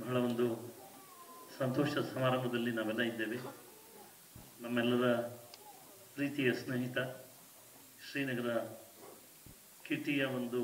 ಬಹಳ ಒಂದು ಸಂತೋಷ ಸಮಾರಂಭದಲ್ಲಿ ನಾವೆಲ್ಲ ಇದ್ದೇವೆ ನಮ್ಮೆಲ್ಲರ ಪ್ರೀತಿಯ ಸ್ನೇಹಿತ ಶ್ರೀನಗರ ಕಿಟಿಯ ಒಂದು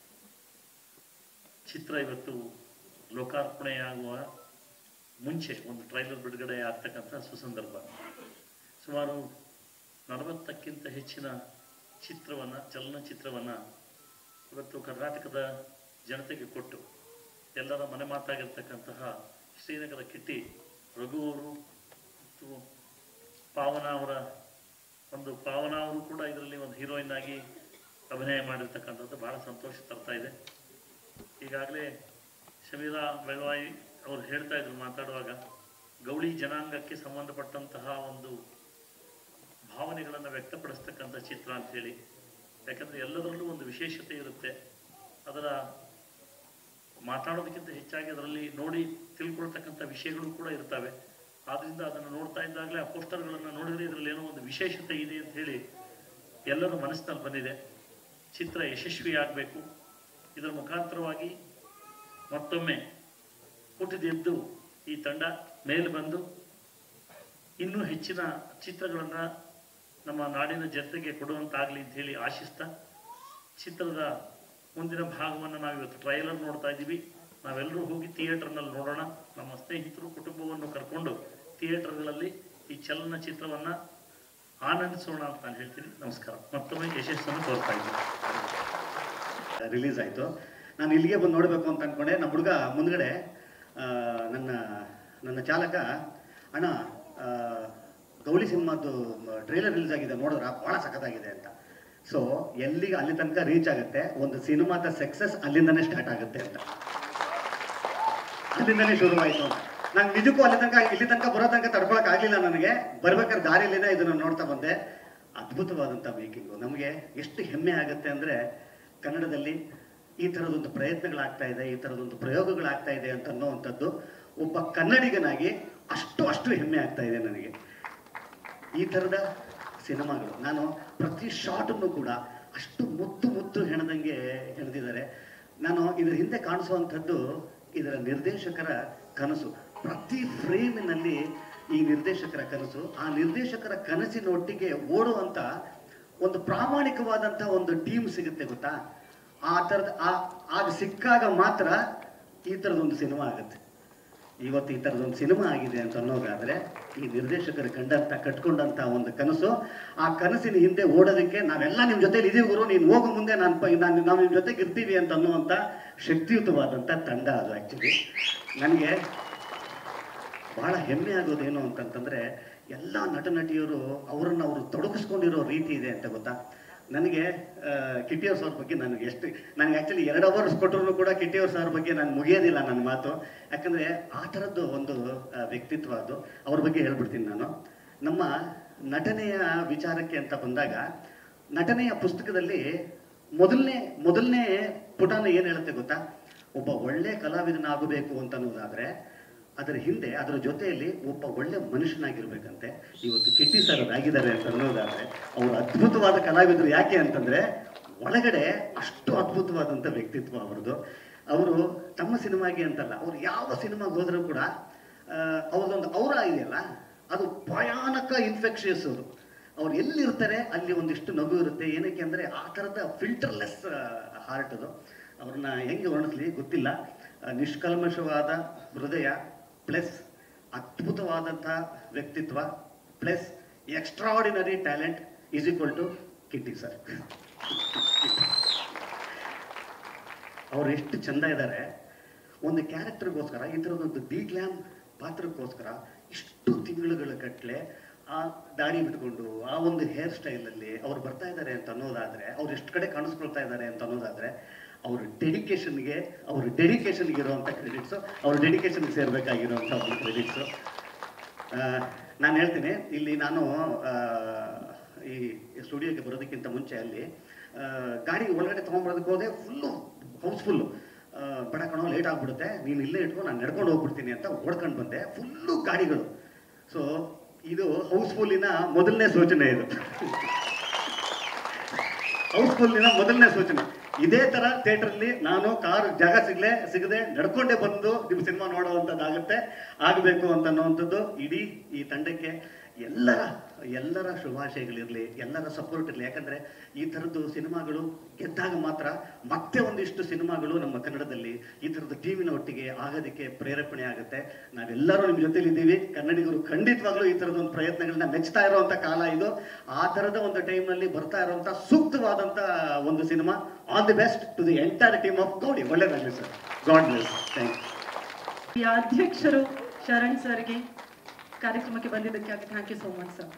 ಚಿತ್ರ ಇವತ್ತು ಲೋಕಾರ್ಪಣೆಯಾಗುವ ಮುಂಚೆ ಒಂದು ಟ್ರೈಲರ್ ಬಿಡುಗಡೆ ಆಗ್ತಕ್ಕಂಥ ಸುಸಂದರ್ಭ ಸುಮಾರು ನಲವತ್ತಕ್ಕಿಂತ ಹೆಚ್ಚಿನ ಚಿತ್ರವನ್ನು ಚಲನಚಿತ್ರವನ್ನು ಇವತ್ತು ಕರ್ನಾಟಕದ ಜನತೆಗೆ ಕೊಟ್ಟು ಎಲ್ಲರ ಮನೆ ಮಾತಾಗಿರ್ತಕ್ಕಂತಹ ಶ್ರೀನಗರ ಕಿಟ್ಟಿ ರಘು ಅವರು ಮತ್ತು ಪಾವನ ಅವರ ಒಂದು ಪಾವನ ಅವರು ಕೂಡ ಇದರಲ್ಲಿ ಒಂದು ಹೀರೋಯಿನ್ ಆಗಿ ಅಭಿನಯ ಮಾಡಿರ್ತಕ್ಕಂಥದ್ದು ಬಹಳ ಸಂತೋಷ ತರ್ತಾ ಇದೆ ಈಗಾಗಲೇ ಶಮೀರಾ ಬೆಳವಾಯಿ ಅವರು ಹೇಳ್ತಾ ಇದ್ರು ಮಾತಾಡುವಾಗ ಗೌಳಿ ಜನಾಂಗಕ್ಕೆ ಸಂಬಂಧಪಟ್ಟಂತಹ ಒಂದು ಭಾವನೆಗಳನ್ನು ವ್ಯಕ್ತಪಡಿಸ್ತಕ್ಕಂಥ ಚಿತ್ರ ಅಂತ ಹೇಳಿ ಯಾಕಂದ್ರೆ ಎಲ್ಲದರಲ್ಲೂ ಒಂದು ವಿಶೇಷತೆ ಇರುತ್ತೆ ಅದರ ಮಾತಾಡೋದಕ್ಕಿಂತ ಹೆಚ್ಚಾಗಿ ಅದರಲ್ಲಿ ನೋಡಿ ತಿಳ್ಕೊಳ್ತಕ್ಕಂಥ ವಿಷಯಗಳು ಕೂಡ ಇರ್ತವೆ ಆದ್ರಿಂದ ಅದನ್ನು ನೋಡ್ತಾ ಇದ್ದಾಗಲೇ ಆ ಪೋಸ್ಟರ್ಗಳನ್ನು ನೋಡಿದ್ರೆ ಇದರಲ್ಲಿ ಏನೋ ಒಂದು ವಿಶೇಷತೆ ಇದೆ ಅಂತ ಹೇಳಿ ಎಲ್ಲರ ಮನಸ್ಸಿನಲ್ಲಿ ಬಂದಿದೆ ಚಿತ್ರ ಯಶಸ್ವಿಯಾಗಬೇಕು ಇದರ ಮುಖಾಂತರವಾಗಿ ಮತ್ತೊಮ್ಮೆ ಹುಟ್ಟಿದೆದ್ದು ಈ ತಂಡ ಮೇಲೆ ಬಂದು ಇನ್ನೂ ಹೆಚ್ಚಿನ ಚಿತ್ರಗಳನ್ನು ನಮ್ಮ ನಾಡಿನ ಜನತೆಗೆ ಕೊಡುವಂತಾಗಲಿ ಅಂತ ಹೇಳಿ ಆಶಿಸ್ತಾ ಚಿತ್ರದ ಮುಂದಿನ ಭಾಗವನ್ನು ನಾವು ಇವತ್ತು ಟ್ರೈಲರ್ ನೋಡ್ತಾ ಇದ್ದೀವಿ ನಾವೆಲ್ಲರೂ ಹೋಗಿ ಥಿಯೇಟರ್ನಲ್ಲಿ ನೋಡೋಣ ನಮ್ಮ ಸ್ನೇಹಿತರು ಕುಟುಂಬವನ್ನು ಕರ್ಕೊಂಡು ಥಿಯೇಟರ್ಗಳಲ್ಲಿ ಈ ಚಲನಚಿತ್ರವನ್ನು ಆನಂದಿಸೋಣ ಅಂತ ನಾನು ಹೇಳ್ತೀನಿ ನಮಸ್ಕಾರ ಮತ್ತೊಮ್ಮೆ ಯಶಸ್ಸನ್ನು ಕೋರ್ತಾ ಇದ್ದೀನಿ ರಿಲೀಸ್ ಆಯಿತು ನಾನು ಇಲ್ಲಿಗೆ ಬಂದು ನೋಡಬೇಕು ಅಂತ ಅಂದ್ಕೊಂಡೆ ನಮ್ಮ ಹುಡುಗ ಮುಂದ್ಗಡೆ ಆ, ನನ್ನ ನನ್ನ ಚಾಲಕ ಅಣ್ಣ ಆ, ಗೌಳಿ ಸಿನಿಮಾದ್ದು ಟ್ರೈಲರ್ ರಿಲೀಸ್ ಆಗಿದೆ ನೋಡಿದ್ರ ಭಾಳ ಸಖತ್ತಾಗಿದೆ ಅಂತ ಸೊ ಎಲ್ಲಿಗೆ ಅಲ್ಲಿ ತನಕ ರೀಚ್ ಆಗುತ್ತೆ ಒಂದು ಸಿನಿಮಾದ ಸಕ್ಸಸ್ ಅಲ್ಲಿಂದನೇ ಸ್ಟಾರ್ಟ್ ಆಗುತ್ತೆ ಅಂತ ಅಲ್ಲಿಂದನೇ ಶುರುವಾಯಿತು ಅಂತ ನಂಗೆ ನಿಜಕ್ಕೂ ಅಲ್ಲಿ ತನಕ ಇಲ್ಲಿ ತನಕ ಬರೋ ತನಕ ತಡ್ಕೊಳಕ್ ಆಗ್ಲಿಲ್ಲ ನನಗೆ ಬರ್ಬೇಕಾದ್ರೆ ದಾರಿಯಲ್ಲಿನೇ ಇದನ್ನು ನೋಡ್ತಾ ಬಂದೆ ಅದ್ಭುತವಾದಂಥ ಮೇಕಿಂಗು ನಮಗೆ ಎಷ್ಟು ಹೆಮ್ಮೆ ಆಗುತ್ತೆ ಅಂದರೆ ಕನ್ನಡದಲ್ಲಿ ಈ ಥರದೊಂದು ಪ್ರಯತ್ನಗಳಾಗ್ತಾ ಇದೆ ಈ ಥರದೊಂದು ಪ್ರಯೋಗಗಳಾಗ್ತಾ ಇದೆ ಅಂತ ಅನ್ನೋವಂಥದ್ದು ಒಬ್ಬ ಕನ್ನಡಿಗನಾಗಿ ಅಷ್ಟು ಅಷ್ಟು ಹೆಮ್ಮೆ ಆಗ್ತಾ ಇದೆ ನನಗೆ ಈ ಥರದ ಸಿನಿಮಾಗಳು ನಾನು ಪ್ರತಿ ಶಾಟನ್ನು ಕೂಡ ಅಷ್ಟು ಮುತ್ತು ಮುತ್ತು ಹೆಣದಂಗೆ ಹೆಣೆದಿದ್ದಾರೆ ನಾನು ಇದರ ಹಿಂದೆ ಕಾಣಿಸುವಂಥದ್ದು ಇದರ ನಿರ್ದೇಶಕರ ಕನಸು ಪ್ರತಿ ಫ್ರೇಮಿನಲ್ಲಿ ಈ ನಿರ್ದೇಶಕರ ಕನಸು ಆ ನಿರ್ದೇಶಕರ ಕನಸಿನೊಟ್ಟಿಗೆ ಓಡುವಂಥ ಒಂದು ಪ್ರಾಮಾಣಿಕವಾದಂಥ ಒಂದು ಟೀಮ್ ಸಿಗುತ್ತೆ ಗೊತ್ತಾ ಆ ಥರದ ಆ ಆಗ ಸಿಕ್ಕಾಗ ಮಾತ್ರ ಈ ಥರದೊಂದು ಸಿನಿಮಾ ಆಗುತ್ತೆ ಇವತ್ತು ಈ ಥರದೊಂದು ಸಿನಿಮಾ ಆಗಿದೆ ಅಂತ ಅನ್ನೋದಾದ್ರೆ ಈ ನಿರ್ದೇಶಕರು ಕಂಡಂತ ಕಟ್ಕೊಂಡಂತ ಒಂದು ಕನಸು ಆ ಕನಸಿನ ಹಿಂದೆ ಓಡೋದಕ್ಕೆ ನಾವೆಲ್ಲ ನಿಮ್ಮ ಜೊತೆಲಿ ಇದೀವಿ ಗುರು ನೀನು ಹೋಗು ಮುಂದೆ ನಾನು ಪ- ನಾನು ನಾವು ನಿಮ್ಮ ಜೊತೆಗೆ ಇರ್ತೀವಿ ಅಂತ ಅನ್ನುವಂಥ ಶಕ್ತಿಯುತವಾದಂಥ ತಂಡ ಅದು ಆ್ಯಕ್ಚುಲಿ ನನಗೆ ಬಹಳ ಹೆಮ್ಮೆ ಆಗೋದೇನು ಅಂತಂತಂದ್ರೆ ಎಲ್ಲ ನಟ ನಟಿಯರು ಅವರನ್ನು ಅವರು ತೊಡಗಿಸ್ಕೊಂಡಿರೋ ರೀತಿ ಇದೆ ಅಂತ ಗೊತ್ತಾ ನನಗೆ ಆ, ಕಿಟ್ಟಿಯವ್ರ ಸರ್ ಬಗ್ಗೆ ನನಗೆ ಎಷ್ಟು ನನಗೆ ಆ್ಯಕ್ಚುಲಿ ಎರಡು ಅವರ್ಸ್ ಕೊಟ್ಟರು ಕೂಡ ಕಿಟ್ಟಿಯವ್ರ ಸರ್ ಬಗ್ಗೆ ನಾನು ಮುಗಿಯೋದಿಲ್ಲ ನನ್ನ ಮಾತು ಯಾಕಂದರೆ ಆ ಥರದ್ದು ಒಂದು ಆ, ವ್ಯಕ್ತಿತ್ವ ಅದು ಅವ್ರ ಬಗ್ಗೆ ಹೇಳ್ಬಿಡ್ತೀನಿ ನಾನು ನಮ್ಮ ನಟನೆಯ ವಿಚಾರಕ್ಕೆ ಅಂತ ಬಂದಾಗ ನಟನೆಯ ಪುಸ್ತಕದಲ್ಲಿ ಮೊದಲನೇ ಮೊದಲನೇ ಪುಟನ ಏನು ಹೇಳುತ್ತೆ ಗೊತ್ತಾ ಒಬ್ಬ ಒಳ್ಳೆ ಕಲಾವಿದನಾಗಬೇಕು ಅಂತ ಅನ್ನೋದಾದ್ರೆ ಅದರ ಹಿಂದೆ ಅದರ ಜೊತೆಯಲ್ಲಿ ಒಬ್ಬ ಒಳ್ಳೆ ಮನುಷ್ಯನಾಗಿರ್ಬೇಕಂತೆ ಇವತ್ತು ಕಿಟ್ಟಿ ಸರ್ ಆಗಿದ್ದಾರೆ ಅಂತ ಅನ್ನೋದಾದ್ರೆ ಅವರು ಅದ್ಭುತವಾದ ಕಲಾವಿದರು ಯಾಕೆ ಅಂತಂದ್ರೆ ಒಳಗಡೆ ಅಷ್ಟು ಅದ್ಭುತವಾದಂಥ ವ್ಯಕ್ತಿತ್ವ ಅವ್ರದ್ದು ಅವರು ತಮ್ಮ ಸಿನಿಮಾಗೆ ಅಂತಲ್ಲ ಅವ್ರು ಯಾವ ಸಿನಿಮಾಗೆ ಹೋದರೂ ಕೂಡ ಆ, ಅವ್ರದ್ದೊಂದು ಅವರ ಇದೆಯಲ್ಲ ಅದು ಭಯಾನಕ ಇನ್ಫೆಕ್ಷಿಯಸ್ ಅದು ಅವ್ರು ಎಲ್ಲಿರ್ತಾರೆ ಅಲ್ಲಿ ಒಂದಿಷ್ಟು ನಗು ಇರುತ್ತೆ ಏನಕ್ಕೆ ಅಂದರೆ ಆ ಥರದ ಫಿಲ್ಟರ್ಲೆಸ್ ಹಾರ್ಟ್ ಅದು ಅವ್ರನ್ನ ಹೆಂಗೆ ವರ್ಣಿಸ್ಲಿ ಗೊತ್ತಿಲ್ಲ ಆ, ನಿಷ್ಕಲ್ಮಶವಾದ ಹೃದಯ ಪ್ಲಸ್ ಅದ್ಭುತವಾದಂಥ ವ್ಯಕ್ತಿತ್ವ plus extraordinary talent is equal to Kitty sir ಅವ್ರು ಎಷ್ಟು ಚಂದ ಇದ್ದಾರೆ ಒಂದು ಕ್ಯಾರೆಕ್ಟರ್ಗೋಸ್ಕರ ಈ ಥರದೊಂದು ಡಿ ಗ್ಲಾಮ್ ಪಾತ್ರಕ್ಕೋಸ್ಕರ ಇಷ್ಟು ತಿಂಗಳುಗಳ ಗಟ್ಟಲೆ ಆ ದಾಡಿ ಬಿಟ್ಕೊಂಡು ಆ ಒಂದು ಹೇರ್ ಸ್ಟೈಲಲ್ಲಿ ಅವ್ರು ಬರ್ತಾ ಇದ್ದಾರೆ ಅಂತ ಅನ್ನೋದಾದ್ರೆ ಅವ್ರು ಎಷ್ಟು ಕಡೆ ಕಾಣಿಸ್ಕೊಳ್ತಾ ಇದ್ದಾರೆ ಅಂತ ಅನ್ನೋದಾದ್ರೆ ಅವ್ರ ಡೆಡಿಕೇಶನ್ಗೆ ಅವ್ರ ಡೆಡಿಕೇಶನ್ಗೆ ಇರುವಂಥ ಕ್ರೆಡಿಟ್ಸು ಅವ್ರ ಡೆಡಿಕೇಶನ್ಗೆ ಸೇರ್ಬೇಕಾಗಿರುವಂಥ ಒಂದು ಕ್ರೆಡಿಟ್ಸು ನಾನು ಹೇಳ್ತೀನಿ ಇಲ್ಲಿ ನಾನು ಆ, ಈ ಸ್ಟುಡಿಯೋಗೆ ಬರೋದಕ್ಕಿಂತ ಮುಂಚೆ ಅಲ್ಲಿ ಆ, ಗಾಡಿ ಒಳಗಡೆ ತೊಗೊಂಬರೋದಕ್ಕೆ ಹೋದೆ ಫುಲ್ಲು ಹೌಸ್ಫುಲ್ಲು ಬಡ ಕಣೋ ಲೇಟ್ ಆಗ್ಬಿಡುತ್ತೆ ನೀನು ಇಲ್ಲೇ ಇಟ್ಕೊಂಡು ನಾನು ನಡ್ಕೊಂಡು ಹೋಗ್ಬಿಡ್ತೀನಿ ಅಂತ ಓಡ್ಕೊಂಡು ಬಂದೆ ಫುಲ್ಲು ಗಾಡಿಗಳು ಸೊ ಇದು ಹೌಸ್ಫುಲ್ಲಿನ ಮೊದಲನೇ ಸೂಚನೆ ಇದು ಹೌಸ್ಫುಲ್ಲಿನ ಮೊದಲನೇ ಸೂಚನೆ ಇದೇ ತರ ಥಿಯೇಟರ್ ಅಲ್ಲಿ ನಾನು ಕಾರ್ ಜಾಗ ಸಿಗ್ಲೆ ಸಿಗದೆ ನಡ್ಕೊಂಡೇ ಬಂದು ನಿಮ್ ಸಿನಿಮಾ ನೋಡುವಂಥದ್ದಾಗುತ್ತೆ ಆಗಬೇಕು ಅಂತ ಅನ್ನುವಂಥದ್ದು ಇಡೀ ಈ ತಂಡಕ್ಕೆ ಎಲ್ಲರ ಎಲ್ಲರ ಶುಭಾಶಯಗಳಿರಲಿ ಎಲ್ಲರ ಸಪೋರ್ಟ್ ಇರಲಿ ಯಾಕಂದ್ರೆ ಈ ಥರದ್ದು ಸಿನಿಮಾಗಳು ಗೆದ್ದಾಗ ಮಾತ್ರ ಮತ್ತೆ ಒಂದಿಷ್ಟು ಸಿನಿಮಾಗಳು ನಮ್ಮ ಕನ್ನಡದಲ್ಲಿ ಈ ಥರದ ಟೀಮಿನ ಒಟ್ಟಿಗೆ ಆಗೋದಕ್ಕೆ ಪ್ರೇರೇಪಣೆ ಆಗುತ್ತೆ ನಾವೆಲ್ಲರೂ ನಿಮ್ಮ ಜೊತೆಲಿದ್ದೀವಿ ಕನ್ನಡಿಗರು ಖಂಡಿತವಾಗ್ಲೂ ಈ ಥರದ ಒಂದು ಪ್ರಯತ್ನಗಳನ್ನ ಮೆಚ್ತಾ ಇರುವಂತ ಕಾಲ ಇದು ಆ ಥರದ ಒಂದು ಟೈಮ್ನಲ್ಲಿ ಬರ್ತಾ ಇರುವಂತ ಸೂಕ್ತವಾದಂತ ಒಂದು cinema all the best to the entire team of Gowdi ಒಳ್ಳೆದಾಗಲಿ sir god bless thank you ಈ ಅಧ್ಯಕ್ಷರು ಶರಣ್ ಸರ್ಗೆ ಕಾರ್ಯಕ್ರಮಕ್ಕೆ ಬಂದಿದ್ದಕ್ಕಾಗಿ thank you so much sir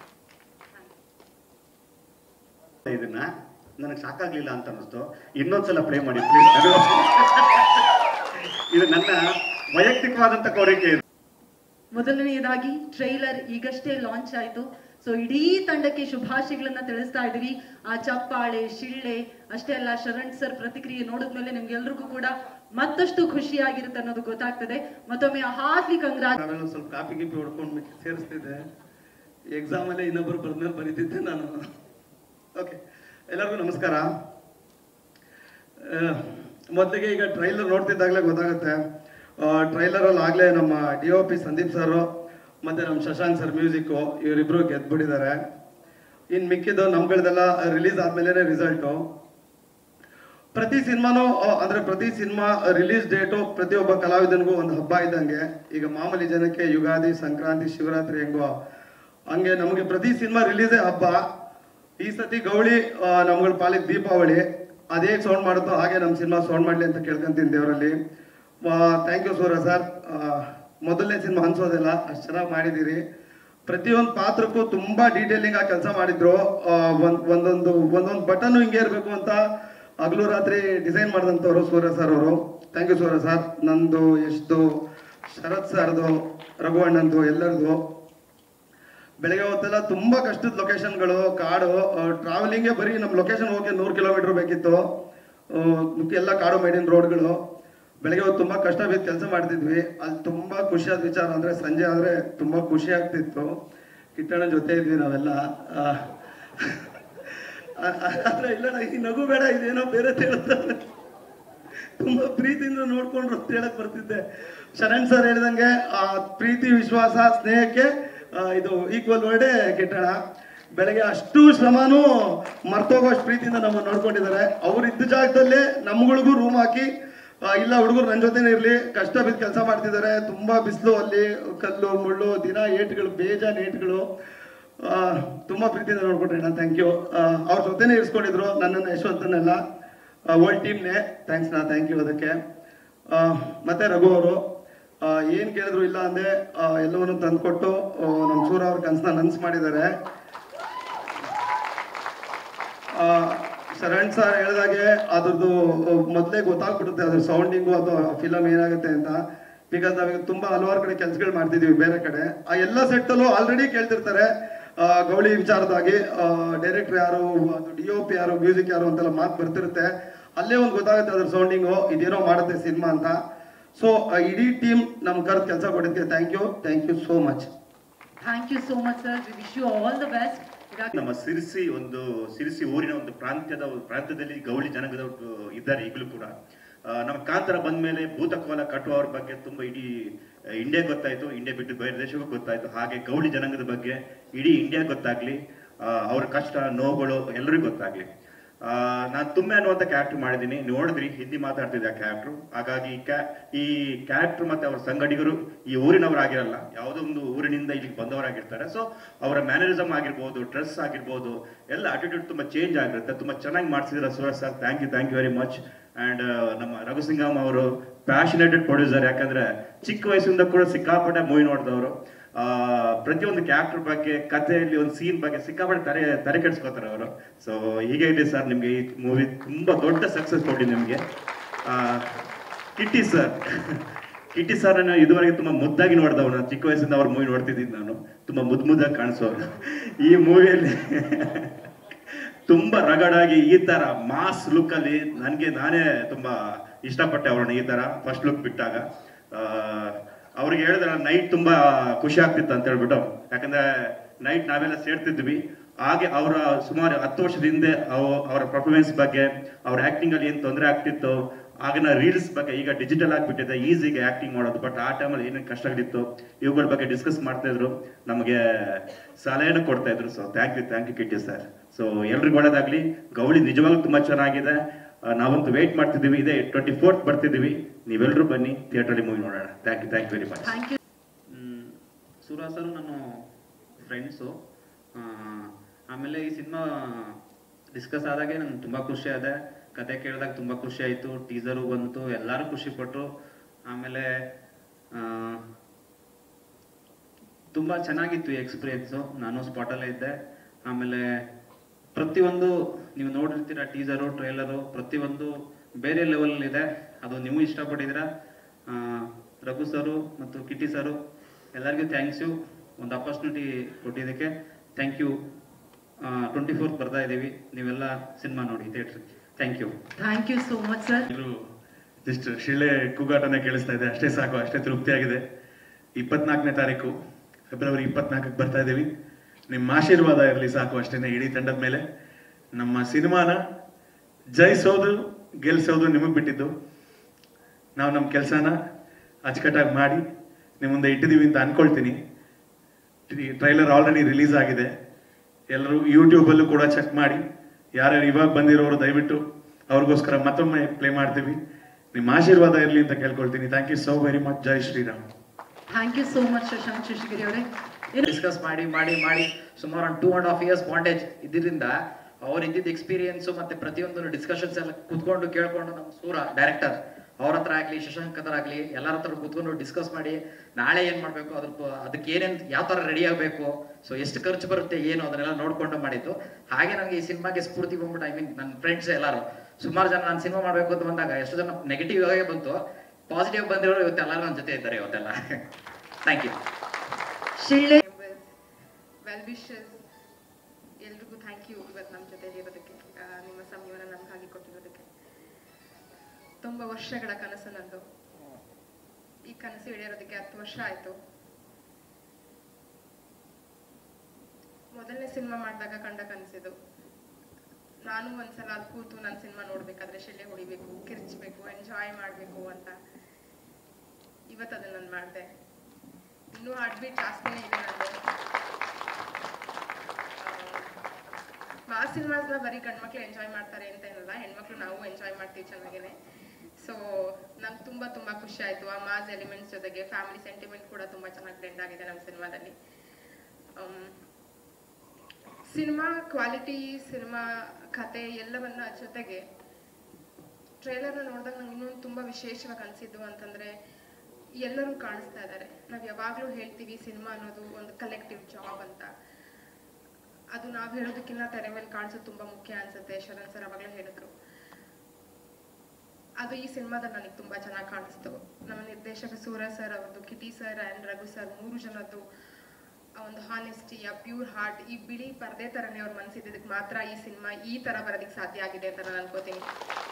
ಇದನ್ನ ನನಗೆ ಸಾಕಾಗ್ಲಿಲ್ಲ ಅಂತ ಅನ್ನಿಸ್ತು ಇನ್ನೊಂದ್ಸಲ ಪ್ಲೇ ಮಾಡಿ ಪ್ಲೀಸ್ ಇದು ನನ್ನ ವೈಯಕ್ತಿಕವಾದಂತ ಕೋರಿಕೆ ಇದು ಮೊದಲನೆಯದಾಗಿ ಟ್ರೈಲರ್ ಈಗಷ್ಟೇ ಲಾಂಚ್ ಆಯಿತು ಸೊ ಇಡೀ ತಂಡಕ್ಕೆ ಶುಭಾಶಯಗಳನ್ನ ತಿಳಿಸ್ತಾ ಇದೀವಿ ಆ ಚಪ್ಪಾಳೆ ಶಿಳ್ಳೆ ಅಷ್ಟೇ ಅಲ್ಲ ಶರಣ್ ಸರ್ ಪ್ರತಿಕ್ರಿಯೆ ನೋಡಿದ್ಮೇಲೆ ನಿಮ್ಗೆಲ್ರಿಗೂ ಕೂಡ ಮತ್ತಷ್ಟು ಖುಷಿಯಾಗಿರುತ್ತೆ ಅನ್ನೋದು ಗೊತ್ತಾಗ್ತದೆ ಮತ್ತೊಮ್ಮೆ ಹಾರ್ಟ್ಲಿ ಕಂಗ್ರಾಟ್ ನಾವೆಲ್ಲ ಸ್ವಲ್ಪ ಕಾಪಿ ಗಿಪಿ ಹೊಡ್ಕೊಂಡು ಸೇರಿಸ್ತಿದ್ದೆ ಎಕ್ಸಾಮಲ್ಲೇ ಇನ್ನೊಬ್ಬರು ಬರ್ದ್ಮೇಲೆ ಬರೀತಿದ್ದೆ ನಾನು ಓಕೆ ಎಲ್ಲರಿಗೂ ನಮಸ್ಕಾರ ಆ, ಮೊದಲಿಗೆ ಈಗ ಟ್ರೈಲರ್ ನೋಡ್ತಿದ್ದಾಗಲೇ ಗೊತ್ತಾಗುತ್ತೆ ಟ್ರೈಲರಲ್ಲಿ ಆಗಲೇ ನಮ್ಮ D O P Sandeep sir ಮತ್ತು ನಮ್ಮ ಶಶಾಂಕ್ ಸರ್ ಮ್ಯೂಸಿಕ್ಕು ಇವರಿಬ್ಬರು ಗೆದ್ಬಿಟ್ಟಿದ್ದಾರೆ ಇನ್ನು ಮಿಕ್ಕಿದ್ದು ನಮ್ಗಳದೆಲ್ಲ ರಿಲೀಸ್ ಆದಮೇಲೆ ರಿಸಲ್ಟು ಪ್ರತಿ ಸಿನಿಮಾನು ಅಂದ್ರೆ ಪ್ರತಿ ಸಿನಿಮಾ ರಿಲೀಸ್ ಡೇಟು ಪ್ರತಿಯೊಬ್ಬ ಕಲಾವಿದನಿಗೂ ಒಂದು ಹಬ್ಬ ಇದ್ದಂಗೆ ಈಗ ಮಾಮೂಲಿ ಜನಕ್ಕೆ ಯುಗಾದಿ ಸಂಕ್ರಾಂತಿ ಶಿವರಾತ್ರಿ ಹೆಂಗೋ ಹಂಗೆ ನಮಗೆ ಪ್ರತಿ ಸಿನಿಮಾ ರಿಲೀಸೇ ಹಬ್ಬ ಈ ಸತಿ ಗೌಳಿ ಆ, ನಮ್ಗಳ ಪಾಲಿಗೆ ದೀಪಾವಳಿ ಅದೇ ಸೌಂಡ್ ಮಾಡುತ್ತೋ ಹಾಗೆ ನಮ್ಮ ಸಿನಿಮಾ ಸೌಂಡ್ ಮಾಡಲಿ ಅಂತ ಕೇಳ್ಕೊಂತೀನಿ ದೇವರಲ್ಲಿ ಥ್ಯಾಂಕ್ ಯು ಸೂರ್ಯ ಸರ್ ಮೊದಲನೇ ಸಿನಿಮಾ ಅನ್ಸೋದಿಲ್ಲ ಅಷ್ಟು ಚೆನ್ನಾಗಿ ಮಾಡಿದ್ದೀರಿ ಪ್ರತಿಯೊಂದು ಪಾತ್ರಕ್ಕೂ ತುಂಬಾ ಡೀಟೇಲಿಂಗ್ ಆಗಿ ಕೆಲಸ ಮಾಡಿದ್ರು ಆ, ಒಂದ್ ಒಂದೊಂದು ಒಂದೊಂದು ಬಟನ್ ಹಿಂಗೆ ಇರಬೇಕು ಅಂತ ಹಗಲು ರಾತ್ರಿ ಡಿಸೈನ್ ಮಾಡಿದಂಥವ್ರು ಸೂರ್ಯ ಸರ್ ಅವರು ಥ್ಯಾಂಕ್ ಯು ಸೂರ್ಯ ಸರ್ ನಂದು ಎಷ್ಟು ಶರತ್ ಸರ್ದು ರಘುವಣ್ಣಂದು ಎಲ್ಲರದು ಬೆಳಗ್ಗೆ ಹೊತ್ತೆಲ್ಲ ತುಂಬಾ ಕಷ್ಟದ ಲೊಕೇಶನ್ಗಳು ಕಾಡು ಟ್ರಾವೆಲಿಂಗೇ ಬರೀ ನಮ್ಮ ಲೊಕೇಶನ್ ಹೋಗಿ ನೂರು ಕಿಲೋಮೀಟರ್ ಬೇಕಿತ್ತು ಆ, ಮುಖ್ಯ ಎಲ್ಲ ಕಾಡು ಮೇಡಿನ ರೋಡ್ಗಳು ಬೆಳಗ್ಗೆ ಹೊತ್ತು ತುಂಬಾ ಕಷ್ಟ ಬಿದ್ದು ಕೆಲಸ ಮಾಡ್ತಿದ್ವಿ ಅಲ್ಲಿ ತುಂಬಾ ಖುಷಿಯಾದ ವಿಚಾರ ಅಂದ್ರೆ ಸಂಜೆ ಆದ್ರೆ ತುಂಬಾ ಖುಷಿ ಆಗ್ತಿತ್ತು ಕಿಟ್ಟಣ್ಣ ಜೊತೆ ಇದ್ವಿ ನಾವೆಲ್ಲ ಆ, ಆ- ಆ- ಆದ್ರೆ ಇಲ್ಲ ಈ ನಗು ಬೇಡ ಇದೇನೋ ಬೇರೆ ಹೇಳ್ತಾರೆ ತುಂಬಾ ಪ್ರೀತಿಯಿಂದ ನೋಡ್ಕೊಂಡ್ರು ಅಂತ ಹೇಳಕ್ ಬರ್ತಿದ್ದೆ ಶರಣ್ ಸರ್ ಹೇಳ್ದಂಗೆ ಆ ಪ್ರೀತಿ ವಿಶ್ವಾಸ ಸ್ನೇಹಕ್ಕೆ ಆ, ಇದು ಈಕ್ವಲ್ ವರ್ಡೇ ಕಿಟ್ಟಣ ಬೆಳಗ್ಗೆ ಅಷ್ಟು ಶ್ರಮನೂ ಮರ್ತೋಗೋಷ್ಟು ಪ್ರೀತಿಯಿಂದ ನಮ್ಮನ್ನು ನೋಡ್ಕೊಂಡಿದ್ದಾರೆ ಅವ್ರು ಇದ್ದ ಜಾಗದಲ್ಲೇ ನಮ್ಗಳಿಗೂ ರೂಮ್ ಹಾಕಿ ಆ, ಇಲ್ಲ ಹುಡುಗರು ನನ್ನ ಜೊತೆನೇ ಇರಲಿ ಕಷ್ಟ ಬಿದ್ದು ಕೆಲಸ ಮಾಡ್ತಿದ್ದಾರೆ ತುಂಬಾ ಬಿಸಿಲು ಅಲ್ಲಿ ಕಲ್ಲು ಮುಳ್ಳು ದಿನ ಏಟ್ಗಳು ಬೇಜಾನ್ ಏಟ್ಗಳು ಆ, ತುಂಬಾ ಪ್ರೀತಿಯಿಂದ ನೋಡ್ಕೊಂಡ್ರಿ ಅಣ್ಣ ಥ್ಯಾಂಕ್ ಯು ಅವ್ರ ಜೊತೆನೇ ಇರಿಸ್ಕೊಂಡಿದ್ರು ನನ್ನನ್ನು ಯಶವಂತನೆಲ್ಲ ವರ್ಲ್ಡ್ ಟೀಮ್ನೇ ಥ್ಯಾಂಕ್ಸ್ ನಾ ಥ್ಯಾಂಕ್ ಯು ಅದಕ್ಕೆ ಆ, ಮತ್ತೆ ರಘು ಅವರು ಏನು ಕೇಳಿದ್ರು ಇಲ್ಲ ಅಂದೆ ಆ, ಎಲ್ಲವನ್ನೂ ತಂದ್ಕೊಟ್ಟು ಆ, ನಮ್ಮ ಸೂರ ಅವ್ರ ಕನಸನ್ನ ನನ್ಸ್ ಮಾಡಿದ್ದಾರೆ ಆ, ಶರಣ್ ಸರ್ ಹೇಳಿದಾಗೆ ಅದ್ರದ್ದು ಮೊದಲೇ ಗೊತ್ತಾಗ್ಬಿಡುತ್ತೆ ಅದ್ರ ಸೌಂಡಿಂಗು ಅಥವಾ ಫಿಲಮ್ ಏನಾಗುತ್ತೆ ಅಂತ ಬಿಕಾಸ್ ನಾವೀಗ ತುಂಬಾ ಹಲವಾರು ಕಡೆ ಕೆಲಸಗಳು ಮಾಡ್ತಿದೀವಿ ಬೇರೆ ಕಡೆ ಆ ಎಲ್ಲ ಸೆಟ್ಟಲ್ಲೂ ಆಲ್ರೆಡಿ ಕೇಳ್ತಿರ್ತಾರೆ ಆ, ಗೌಳಿ ವಿಚಾರದಾಗಿ ಡೈರೆಕ್ಟರ್ ಯಾರು ಅದು ಡಿ ಒ ಪಿ ಯಾರು ಮ್ಯೂಸಿಕ್ ಯಾರು ಅಂತೆಲ್ಲ ಮಾತು ಬರ್ತಿರುತ್ತೆ ಅಲ್ಲೇ ಒಂದು ಗೊತ್ತಾಗುತ್ತೆ ಅದ್ರ ಸೌಂಡಿಂಗು ಇದೇನೋ ಮಾಡುತ್ತೆ ಸಿನಿಮಾ ಅಂತ ಸೊ ಇಡೀ ಟೀಮ್ ನಮ್ ಕರೆದು ಕೆಲಸ ಕೊಡೋದಕ್ಕೆ thank you thank you so much thank you so much sir we wish you all the best ನಮ್ಮ ಸಿರಿಸಿ ಒಂದು ಸಿರಿಸಿ ಊರಿನ ಒಂದು ಪ್ರಾಂತ್ಯದ ಪ್ರಾಂತ್ಯದಲ್ಲಿ ಗೌಳಿ ಜನಾಂಗದವರು ಇದ್ದಾರೆ ಈಗಲೂ ಕೂಡ ಆ, ನಮ್ಮ ಕಾಂತರ ಬಂದ ಮೇಲೆ ಭೂತಕೋಲ ಕಟ್ಟುವವ್ರ ಬಗ್ಗೆ ತುಂಬಾ ಇಡೀ ಇಂಡಿಯಾ ಗೊತ್ತಾಯ್ತು ಇಂಡಿಯಾ ಬಿಟ್ಟು ಬೇರೆ ದೇಶಕ್ಕೂ ಗೊತ್ತಾಯ್ತು ಹಾಗೆ ಗೌಳಿ ಜನಾಂಗದ ಬಗ್ಗೆ ಇಡೀ ಇಂಡಿಯಾ ಗೊತ್ತಾಗ್ಲಿ ಆ, ಅವ್ರ ಕಷ್ಟ ನೋವುಗಳು ಎಲ್ಲರಿಗೂ ಗೊತ್ತಾಗ್ಲಿ ನಾನು ತುಂಬೆ ಅನ್ನುವಂಥ ಕ್ಯಾರೆಕ್ಟರ್ ಮಾಡಿದ್ದೀನಿ ನೋಡಿದ್ರಿ ಹಿಂದಿ ಮಾತಾಡ್ತಿದ್ದೆ ಆ ಕ್ಯಾರೆಕ್ಟರ್ ಹಾಗಾಗಿ ಈ ಕ್ಯಾ ಈ ಕ್ಯಾರೆಕ್ಟರ್ ಮತ್ತೆ ಅವ್ರ ಸಂಗಡಿಗರು ಈ ಊರಿನವರಾಗಿರಲ್ಲ ಯಾವುದೋ ಒಂದು ಊರಿನಿಂದ ಇಲ್ಲಿಗೆ ಬಂದವರಾಗಿರ್ತಾರೆ ಸೊ ಅವರ ಮ್ಯಾನರಿಸಮ್ ಆಗಿರ್ಬೋದು ಡ್ರೆಸ್ ಆಗಿರ್ಬೋದು ಎಲ್ಲ ಅಟಿಟ್ಯೂಡ್ ತುಂಬಾ ಚೇಂಜ್ ಆಗಿರುತ್ತೆ ತುಂಬಾ ಚೆನ್ನಾಗಿ ಮಾಡಿಸಿದ್ರೆ Suraj sir thank you thank you very much and ನಮ್ಮ ರಘುಸಿಂಗಮ್ ಅವರು ಪ್ಯಾಷನೇಟೆಡ್ ಪ್ರೊಡ್ಯೂಸರ್ ಯಾಕಂದ್ರೆ ಚಿಕ್ಕ ವಯಸ್ಸಿಂದ ಕೂಡ ಸಿಕ್ಕಾಪಟ್ಟೆ ಮೂವಿ ನೋಡಿದವರು ಆ, ಪ್ರತಿಯೊಂದು ಕ್ಯಾರೆಕ್ಟರ್ ಬಗ್ಗೆ ಕಥೆಯಲ್ಲಿ ಒಂದು ಸೀನ್ ಬಗ್ಗೆ ಸಿಕ್ಕಾಪಟ್ಟೆ ತಲೆ ತಲೆ ಕೆಡಿಸ್ಕೋತಾರೆ ಅವರು ಸೊ ಹೀಗೆ ಇದೆ ಸರ್ ನಿಮಗೆ ಈ ಮೂವಿ ತುಂಬಾ ದೊಡ್ಡ ಸಕ್ಸಸ್ ಕೊಡಿ ನಿಮಗೆ ಕಿಟ್ಟಿ ಸರ್ ಕಿಟ್ಟಿ ಸರ್ ನಾನು ಇದುವರೆಗೆ ತುಂಬಾ ಮುದ್ದಾಗಿ ನೋಡಿದವನು ನಾನು ಚಿಕ್ಕ ವಯಸ್ಸಿಂದ ಅವ್ರ ಮೂವಿ ನೋಡ್ತಿದ್ದೀನಿ ನಾನು ತುಂಬಾ ಮುದ್ದು ಮುದ್ದಾಗಿ ಕಾಣಿಸೋರು ಈ ಮೂವಿಯಲ್ಲಿ ತುಂಬಾ ರಗಡಾಗಿ ಈ ತರ ಮಾಸ್ ಲುಕ್ ಅಲ್ಲಿ ನನಗೆ ನಾನೇ ತುಂಬಾ ಇಷ್ಟಪಟ್ಟೆ ಅವ್ರನ್ನ ಈ ತರ ಫಸ್ಟ್ ಲುಕ್ ಬಿಟ್ಟಾಗ ಆ, ಅವ್ರಿಗೆ ಹೇಳಿದ್ರೆ ನೈಟ್ ತುಂಬಾ ಖುಷಿ ಆಗ್ತಿತ್ತು ಅಂತ ಹೇಳ್ಬಿಟ್ಟು ಯಾಕಂದ್ರೆ ನೈಟ್ ನಾವೆಲ್ಲ ಸೇರ್ತಿದ್ವಿ ಹಾಗೆ ಅವರ ಸುಮಾರು ಹತ್ತು ವರ್ಷದ ಹಿಂದೆ ಅವ- ಅವರ ಪರ್ಫಾರ್ಮೆನ್ಸ್ ಬಗ್ಗೆ ಅವ್ರ ಆಕ್ಟಿಂಗ್ ಅಲ್ಲಿ ಏನು ತೊಂದರೆ ಆಗ್ತಿತ್ತು ಆಗಿನ ರೀಲ್ಸ್ ಬಗ್ಗೆ ಈಗ ಡಿಜಿಟಲ್ ಆಗಿಬಿಟ್ಟಿದೆ ಈಸಿಗೆ ಆಕ್ಟಿಂಗ್ ಮಾಡೋದು ಬಟ್ ಆ ಟೈಮಲ್ಲಿ ಏನೇನು ಕಷ್ಟಗಳಿತ್ತು ಇವುಗಳ ಬಗ್ಗೆ ಡಿಸ್ಕಸ್ ಮಾಡ್ತಾ ಇದ್ರು ನಮಗೆ ಸಲಹೆನೂ ಕೊಡ್ತಾ ಇದ್ರು so thank you thank you Kitty sir so ಎಲ್ರಿಗೂ ಒಳ್ಳೇದಾಗ್ಲಿ ಗೌಳಿ ನಿಜವಾಗ್ಲೂ ತುಂಬಾ ಚೆನ್ನಾಗಿದೆ ಆ, ನಾವಂತೂ ವೇಟ್ ಮಾಡ್ತಿದ್ದೀವಿ ಇದೆ ಟ್ವೆಂಟಿ ಫೋರ್ತ್ ಬರ್ತಿದ್ದೀವಿ ನೀವೆಲ್ಲರೂ ಬನ್ನಿ ಥಿಯೇಟ್ರಲ್ಲಿ ಮೂವಿ ನೋಡೋಣ thank you thank you very much thank you hmm, Sura sir ನಾನು ಫ್ರೆಂಡ್ಸು ಆಮೇಲೆ ಈ ಸಿನಿಮಾ ಡಿಸ್ಕಸ್ ಆದಾಗೆ ನಂಗೆ ತುಂಬ ಖುಷಿ ಆದೆ ಕತೆ ಕೇಳಿದಾಗ ತುಂಬ ಖುಷಿ ಆಯಿತು ಟೀಸರು ಬಂತು ಎಲ್ಲರೂ ಖುಷಿ ಪಟ್ಟರು ಆಮೇಲೆ ಆ, ತುಂಬ ಚೆನ್ನಾಗಿತ್ತು ಈ ಎಕ್ಸ್ಪೀರಿಯನ್ಸು ನಾನು ಸ್ಪಾಟಲ್ಲೇ ಇದ್ದೆ ಆಮೇಲೆ ಪ್ರತಿಯೊಂದು ನೀವು ನೋಡಿರ್ತೀರ ಟೀಸರು ಟ್ರೈಲರು ಪ್ರತಿಯೊಂದು ಬೇರೆ ಲೆವೆಲ್ ಇದೆ ಅದು ನೀವು ಇಷ್ಟಪಟ್ಟಿದ್ದೀರಾ ಆ, ರಘು ಸರು ಮತ್ತು ಕಿಟಿ ಸರು ಎಲ್ಲರಿಗೂ ಥ್ಯಾಂಕ್ಸ್ ಯು ಒಂದು ಅಪರ್ಚುನಿಟಿ ಕೊಟ್ಟಿದ್ದಕ್ಕೆ ಥ್ಯಾಂಕ್ ಯು ಟ್ವೆಂಟಿ ಫೋರ್ತ್ ಬರ್ತಾ ಇದ್ದೀವಿ ನೀವೆಲ್ಲ ಸಿನಿಮಾ ನೋಡಿ theatre thank you thank you so much sir ಎಲ್ಲರೂ ಜಸ್ಟ್ ಶಿಳ್ಳೆ ಕೂಗಾಟನೇ ಕೇಳಿಸ್ತಾ ಇದೆ ಅಷ್ಟೇ ಸಾಕು ಅಷ್ಟೇ ತೃಪ್ತಿಯಾಗಿದೆ ಇಪ್ಪತ್ನಾಲ್ಕನೇ ತಾರೀಕು ಫೆಬ್ರವರಿ ಇಪ್ಪತ್ನಾಲ್ಕಕ್ಕೆ ಬರ್ತಾ ಇದ್ದೀವಿ ನಿಮ್ಮ ಆಶೀರ್ವಾದ ಇರಲಿ ಸಾಕು ಅಷ್ಟೇನೆ ಇಡೀ ತಂಡದ ಮೇಲೆ ನಮ್ಮ ಸಿನಿಮಾನ ಜಯಿಸೋದು ಗೆಲ್ಸೋದು ನಿಮಗೆ ಬಿಟ್ಟಿದ್ದು ನಾವು ನಮ್ಮ ಕೆಲಸನ ಅಚ್ಚುಕಟ್ಟಾಗಿ ಮಾಡಿ ನಿಮ್ಮ ಮುಂದೆ ಇಟ್ಟಿದ್ದೀವಿ ಅಂತ ಅನ್ಕೊಳ್ತೀನಿ ಟ್ರೈಲರ್ ಆಲ್ರೆಡಿ ರಿಲೀಸ್ ಆಗಿದೆ ಎಲ್ಲರೂ ಯೂಟ್ಯೂಬಲ್ಲೂ ಕೂಡ ಚೆಕ್ ಮಾಡಿ ಯಾರ್ಯಾರು ಇವಾಗ ಬಂದಿರೋರು ದಯವಿಟ್ಟು ಅವ್ರಿಗೋಸ್ಕರ ಮತ್ತೊಮ್ಮೆ ಪ್ಲೇ ಮಾಡ್ತೀವಿ ನಿಮ್ಮ ಆಶೀರ್ವಾದ ಇರಲಿ ಅಂತ ಕೇಳ್ಕೊಳ್ತೀನಿ thank you so very much ಜೈ Shriram thank you so much Shashank Shashigiri ಅವರೇ ಡಿಸ್ಕಸ್ ಮಾಡಿ ಮಾಡಿ ಮಾಡಿ ಸುಮಾರು ಒಂದು two and half years bondage ಇದ್ದಿದ್ದರಿಂದ ಅವ್ರು ಇದ್ದಿದ್ದ ಎಕ್ಸ್ಪೀರಿಯನ್ಸ್ ಮತ್ತೆ ಪ್ರತಿಯೊಂದು ಡಿಸ್ಕಷನ್ಸ್ ಎಲ್ಲ ಕುತ್ಕೊಂಡು ಕೇಳ್ಕೊಂಡು ನಮ್ಮ ಸೂರ ಡೈರೆಕ್ಟರ್ ಅವ್ರ ಹತ್ರ ಆಗ್ಲಿ ಶಶಾಂಕ್ ಹತ್ರ ಆಗ್ಲಿ ಎಲ್ಲರ ಹತ್ರ ಕುತ್ಕೊಂಡು ಡಿಸ್ಕಸ್ ಮಾಡಿ ನಾಳೆ ಏನ್ ಮಾಡ್ಬೇಕು ಅದ್ರ ಪ- ಅದಕ್ಕೆ ಏನೇನ್ ಯಾವ ತರ ರೆಡಿ ಆಗ್ಬೇಕು ಸೊ ಎಷ್ಟು ಖರ್ಚು ಬರುತ್ತೆ ಏನು ಅದನ್ನೆಲ್ಲ ನೋಡ್ಕೊಂಡು ಮಾಡಿದ್ದು ಹಾಗೆ ನನಗೆ ಈ ಸಿನಿಮಾಗೆ ಸ್ಫೂರ್ತಿ ಬಂದ್ಬಿಟ್ಟು ಐ ಮೀನ್ ನನ್ನ ಫ್ರೆಂಡ್ಸ್ ಎಲ್ಲರೂ ಸುಮಾರು ಜನ ನಾನು ಸಿನಿಮಾ ಮಾಡ್ಬೇಕು ಅಂತ ಬಂದಾಗ ಎಷ್ಟು ಜನ ನೆಗೆಟಿವ್ ಆಗೇ ಬಂತು ಪಾಸಿಟಿವ್ ಬಂದಿರೋರು ಇವತ್ತೆಲ್ಲರೂ ನನ್ನ ಜೊತೆ ಇದ್ದಾರೆ ಇವತ್ತೆಲ್ಲ ಥ್ಯಾಂಕ್ ಯು ಶಿಳ್ಳೆ ವೆಲ್ ವಿಶಸ್ ಎಲ್ರಿಗೂ ಥ್ಯಾಂಕ್ ಯು ಇವತ್ತು ನಮ್ಮ ಜೊತೆಲಿ ಇರೋದಕ್ಕೆ ಆ, ನಿಮ್ಮ ಸಮಯವನ್ನು ನಮ್ಗಾಗಿ ಕೊಟ್ಟಿರೋದಕ್ಕೆ ತುಂಬ ವರ್ಷಗಳ ಕನಸು ನಂದು ಈ ಕನಸು ಇಳಿಯೋದಕ್ಕೆ ಹತ್ತು ವರ್ಷ ಆಯ್ತು ಮೊದಲನೇ ಸಿನಿಮಾ ಮಾಡಿದಾಗ ಕಂಡ ಕನಸಿದು ನಾನು ಒಂದ್ಸಲ ಅಲ್ಲಿ ಕೂತು ನನ್ನ ಸಿನಿಮಾ ನೋಡ್ಬೇಕಾದ್ರೆ ಶಿಳ್ಳೆ ಹೊಡಿಬೇಕು ಕಿರ್ಚ್ಬೇಕು ಎಂಜಾಯ್ ಮಾಡಬೇಕು ಅಂತ ಇವತ್ತು ಅದನ್ನ ನಾನು ಮಾಡಿದೆ ಇನ್ನೂ ಹಾರ್ಟ್ ಬೀಟ್ ಜಾಸ್ತಿನೇ ಇದೆ ನಂದು ಮಾಸ್ ಸಿನಿಮಾಸ್ನ ಬರೀ ಗಂಡ್ಮಕ್ಳು ಎಂಜಾಯ್ ಮಾಡ್ತಾರೆ ಅಂತ ಏನಲ್ಲ ಹೆಣ್ಮಕ್ಳು ನಾವು ಎಂಜಾಯ್ ಮಾಡ್ತೀವಿ ಚೆನ್ನಾಗೇನೆ ಸೊ ನಂಗೆ ತುಂಬ ತುಂಬ ಖುಷಿ ಆಯಿತು ಆ ಮಾಸ್ ಎಲಿಮೆಂಟ್ಸ್ ಜೊತೆಗೆ ಫ್ಯಾಮಿಲಿ ಸೆಂಟಿಮೆಂಟ್ ಕೂಡ ತುಂಬ ಚೆನ್ನಾಗಿ ಬ್ಲೆಂಡ್ ಆಗಿದೆ ನಮ್ಮ ಸಿನಿಮಾದಲ್ಲಿ ಸಿನಿಮಾ ಕ್ವಾಲಿಟಿ ಸಿನಿಮಾ ಕತೆ ಎಲ್ಲವನ್ನ ಜೊತೆಗೆ ಟ್ರೇಲರ್ನ ನೋಡಿದಾಗ ನಂಗೆ ಇನ್ನೊಂದು ತುಂಬ ವಿಶೇಷವಾಗಿ ಅನಿಸಿದ್ದು ಅಂತಂದರೆ ಎಲ್ಲರೂ ಕಾಣಿಸ್ತಾ ಇದ್ದಾರೆ ನಾವು ಯಾವಾಗಲೂ ಹೇಳ್ತೀವಿ ಸಿನಿಮಾ ಅನ್ನೋದು ಒಂದು ಕಲೆಕ್ಟಿವ್ ಜಾಬ್ ಅಂತ ಅದು ನಾವು ಹೇಳೋದಕ್ಕಿಂತ ತೆರೆ ಮೇಲೆ ಕಾಣಿಸೋದು ತುಂಬ ಮುಖ್ಯ ಅನ್ಸುತ್ತೆ ಶರಣ್ ಸರ್ ಅವಾಗಲೇ ಹೇಳಿದ್ರು ಅದು ಈ ಸಿನಿಮಾದಲ್ಲಿ ನನಗೆ ತುಂಬ ಚೆನ್ನಾಗಿ ಕಾಣಿಸ್ತು ನಮ್ಮ ನಿರ್ದೇಶಕ ಸೂರ್ಯ ಸರ್ ಅವ್ರದ್ದು Kitty sir and Raghu sir ಮೂರು ಜನದ್ದು ಆ ಒಂದು ಹಾನೆಸ್ಟಿ ಆ ಪ್ಯೂರ್ ಹಾರ್ಟ್ ಈ ಬಿಳಿ ಪರದೆ ಥರನೇ ಅವ್ರ ಮನಸ್ಸಿದ್ದಕ್ಕೆ ಮಾತ್ರ ಈ ಸಿನಿಮಾ ಈ ಥರ ಬರೋದಕ್ಕೆ ಸಾಧ್ಯ ಆಗಿದೆ ಅಂತ ನಾನು ಅನ್ಕೋತೀನಿ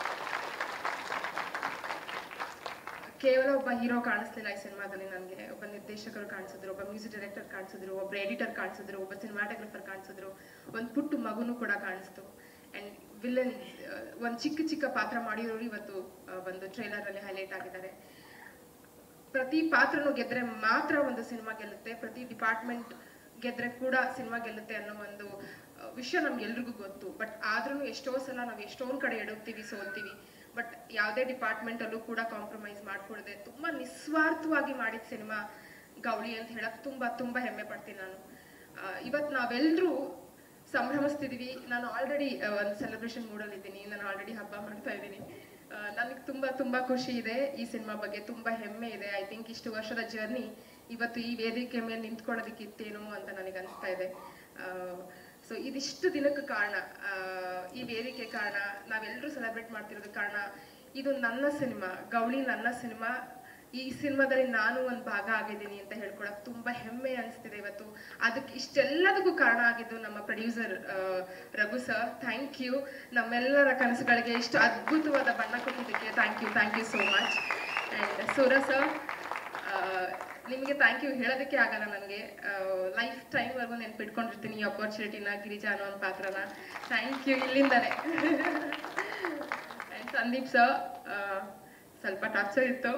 ಕೇವಲ ಒಬ್ಬ ಹೀರೋ ಕಾಣಿಸ್ಲಿಲ್ಲ ಈ ಸಿನಿಮಾದಲ್ಲಿ ನನಗೆ ಒಬ್ಬ ನಿರ್ದೇಶಕರು ಕಾಣಿಸಿದ್ರು ಒಬ್ಬ ಮ್ಯೂಸಿಕ್ ಡೈರೆಕ್ಟರ್ ಕಾಣಿಸಿದ್ರು ಒಬ್ಬ ಎಡಿಟರ್ ಕಾಣಿಸಿದ್ರು ಒಬ್ಬ ಸಿನಿಮಾಟೋಗ್ರಫರ್ ಕಾಣಿಸಿದ್ರು ಒಂದು ಪುಟ್ಟು ಮಗುನು ಕೂಡ ಕಾಣಿಸ್ತು ಅಂಡ್ ವಿಲನ್ ಒಂದು ಚಿಕ್ಕ ಚಿಕ್ಕ ಪಾತ್ರ ಮಾಡಿರೋರು ಇವತ್ತು ಆ, ಒಂದು ಟ್ರೈಲರ್ ಅಲ್ಲಿ ಹೈಲೈಟ್ ಆಗಿದ್ದಾರೆ ಪ್ರತಿ ಪಾತ್ರನೂ ಗೆದ್ರೆ ಮಾತ್ರ ಒಂದು ಸಿನಿಮಾ ಗೆಲ್ಲುತ್ತೆ ಪ್ರತಿ ಡಿಪಾರ್ಟ್ಮೆಂಟ್ ಗೆದ್ರೆ ಕೂಡ ಸಿನಿಮಾ ಗೆಲ್ಲುತ್ತೆ ಅನ್ನೋ ಒಂದು ಆ, ವಿಷಯ ನಮ್ಗೆಲ್ರಿಗೂ ಗೊತ್ತು ಬಟ್ ಆದ್ರೂ ಎಷ್ಟೋ ಸಲ ನಾವು ಎಷ್ಟೊಂದ್ ಕಡೆ ಎಡುತ್ತೀವಿ ಸೋಲ್ತೀವಿ ಬಟ್ ಯಾವುದೇ ಡಿಪಾರ್ಟ್ಮೆಂಟ್ ಅಲ್ಲೂ ಕೂಡ ಕಾಂಪ್ರಮೈಸ್ ಮಾಡ್ಕೊಡದೆ ತುಂಬಾ ನಿಸ್ವಾರ್ಥವಾಗಿ ಮಾಡಿದ ಸಿನಿಮಾ ಗೌಳಿ ಅಂತ ಹೇಳಕ್ ತುಂಬಾ ತುಂಬಾ ಹೆಮ್ಮೆ ಪಡ್ತೀನಿ ನಾನು ಇವತ್ತು ನಾವೆಲ್ಲರೂ ಸಂಭ್ರಮಿಸ್ತಿದೀವಿ ನಾನು ಆಲ್ರೆಡಿ ಒಂದು ಸೆಲೆಬ್ರೇಷನ್ ಮೂಡಲ್ಲಿ ಇದ್ದೀನಿ ನಾನು ಆಲ್ರೆಡಿ ಹಬ್ಬ ಮಾಡ್ತಾ ಇದ್ದೀನಿ ನನಗೆ ತುಂಬಾ ತುಂಬಾ ಖುಷಿ ಇದೆ ಈ ಸಿನಿಮಾ ಬಗ್ಗೆ ತುಂಬಾ ಹೆಮ್ಮೆ ಇದೆ ಐ ಥಿಂಕ್ ಇಷ್ಟು ವರ್ಷದ ಜರ್ನಿ ಇವತ್ತು ಈ ವೇದಿಕೆ ಮೇಲೆ ನಿಂತ್ಕೊಳ್ಳೋದಕ್ಕಿತ್ತೇನೋ ಅಂತ ನನಗೆ ಅನಿಸ್ತಾ ಇದೆ ಸೊ ಇದಿಷ್ಟು ದಿನಕ್ಕೆ ಕಾರಣ ಆ, ಈ ವೇದಿಕೆ ಕಾರಣ ನಾವೆಲ್ಲರೂ ಸೆಲೆಬ್ರೇಟ್ ಮಾಡ್ತಿರೋದಕ್ಕೆ ಕಾರಣ ಇದು ನನ್ನ ಸಿನಿಮಾ ಗೌಳಿ ನನ್ನ ಸಿನಿಮಾ ಈ ಸಿನಿಮಾದಲ್ಲಿ ನಾನು ಒಂದು ಭಾಗ ಆಗಿದ್ದೀನಿ ಅಂತ ಹೇಳ್ಕೊಳಕ್ ತುಂಬಾ ಹೆಮ್ಮೆ ಅನಿಸ್ತಿದೆ ಇವತ್ತು ಅದಕ್ಕೆ ಇಷ್ಟೆಲ್ಲದಕ್ಕೂ ಕಾರಣ ಆಗಿದ್ದು ನಮ್ಮ producer Raghu sir thank you ನಮ್ಮೆಲ್ಲರ ಕನಸುಗಳಿಗೆ ಇಷ್ಟು ಅದ್ಭುತವಾದ ಬಣ್ಣ ಕೊಟ್ಟಿದ್ದಕ್ಕೆ thank you thank you so much and Sura sir ನಿಮಗೆ ಥ್ಯಾಂಕ್ ಯು ಹೇಳೋದಕ್ಕೆ ಆಗಲ್ಲ ನನಗೆ ಲೈಫ್ ಟೈಮ್ವರೆಗೂ ನೆನ್ಪಿಟ್ಕೊಂಡಿರ್ತೀನಿ ಈ ಅಪರ್ಚುನಿಟಿನ ಗಿರಿಜಾ ಅನ್ನೋ ಒಂದು ಪಾತ್ರನ ಥ್ಯಾಂಕ್ ಯು ಇಲ್ಲಿಂದನೇ ಆ್ಯಂಡ್ ಸಂದೀಪ್ ಸರ್ ಸ್ವಲ್ಪ ಟಾರ್ಚರ್ ಇತ್ತು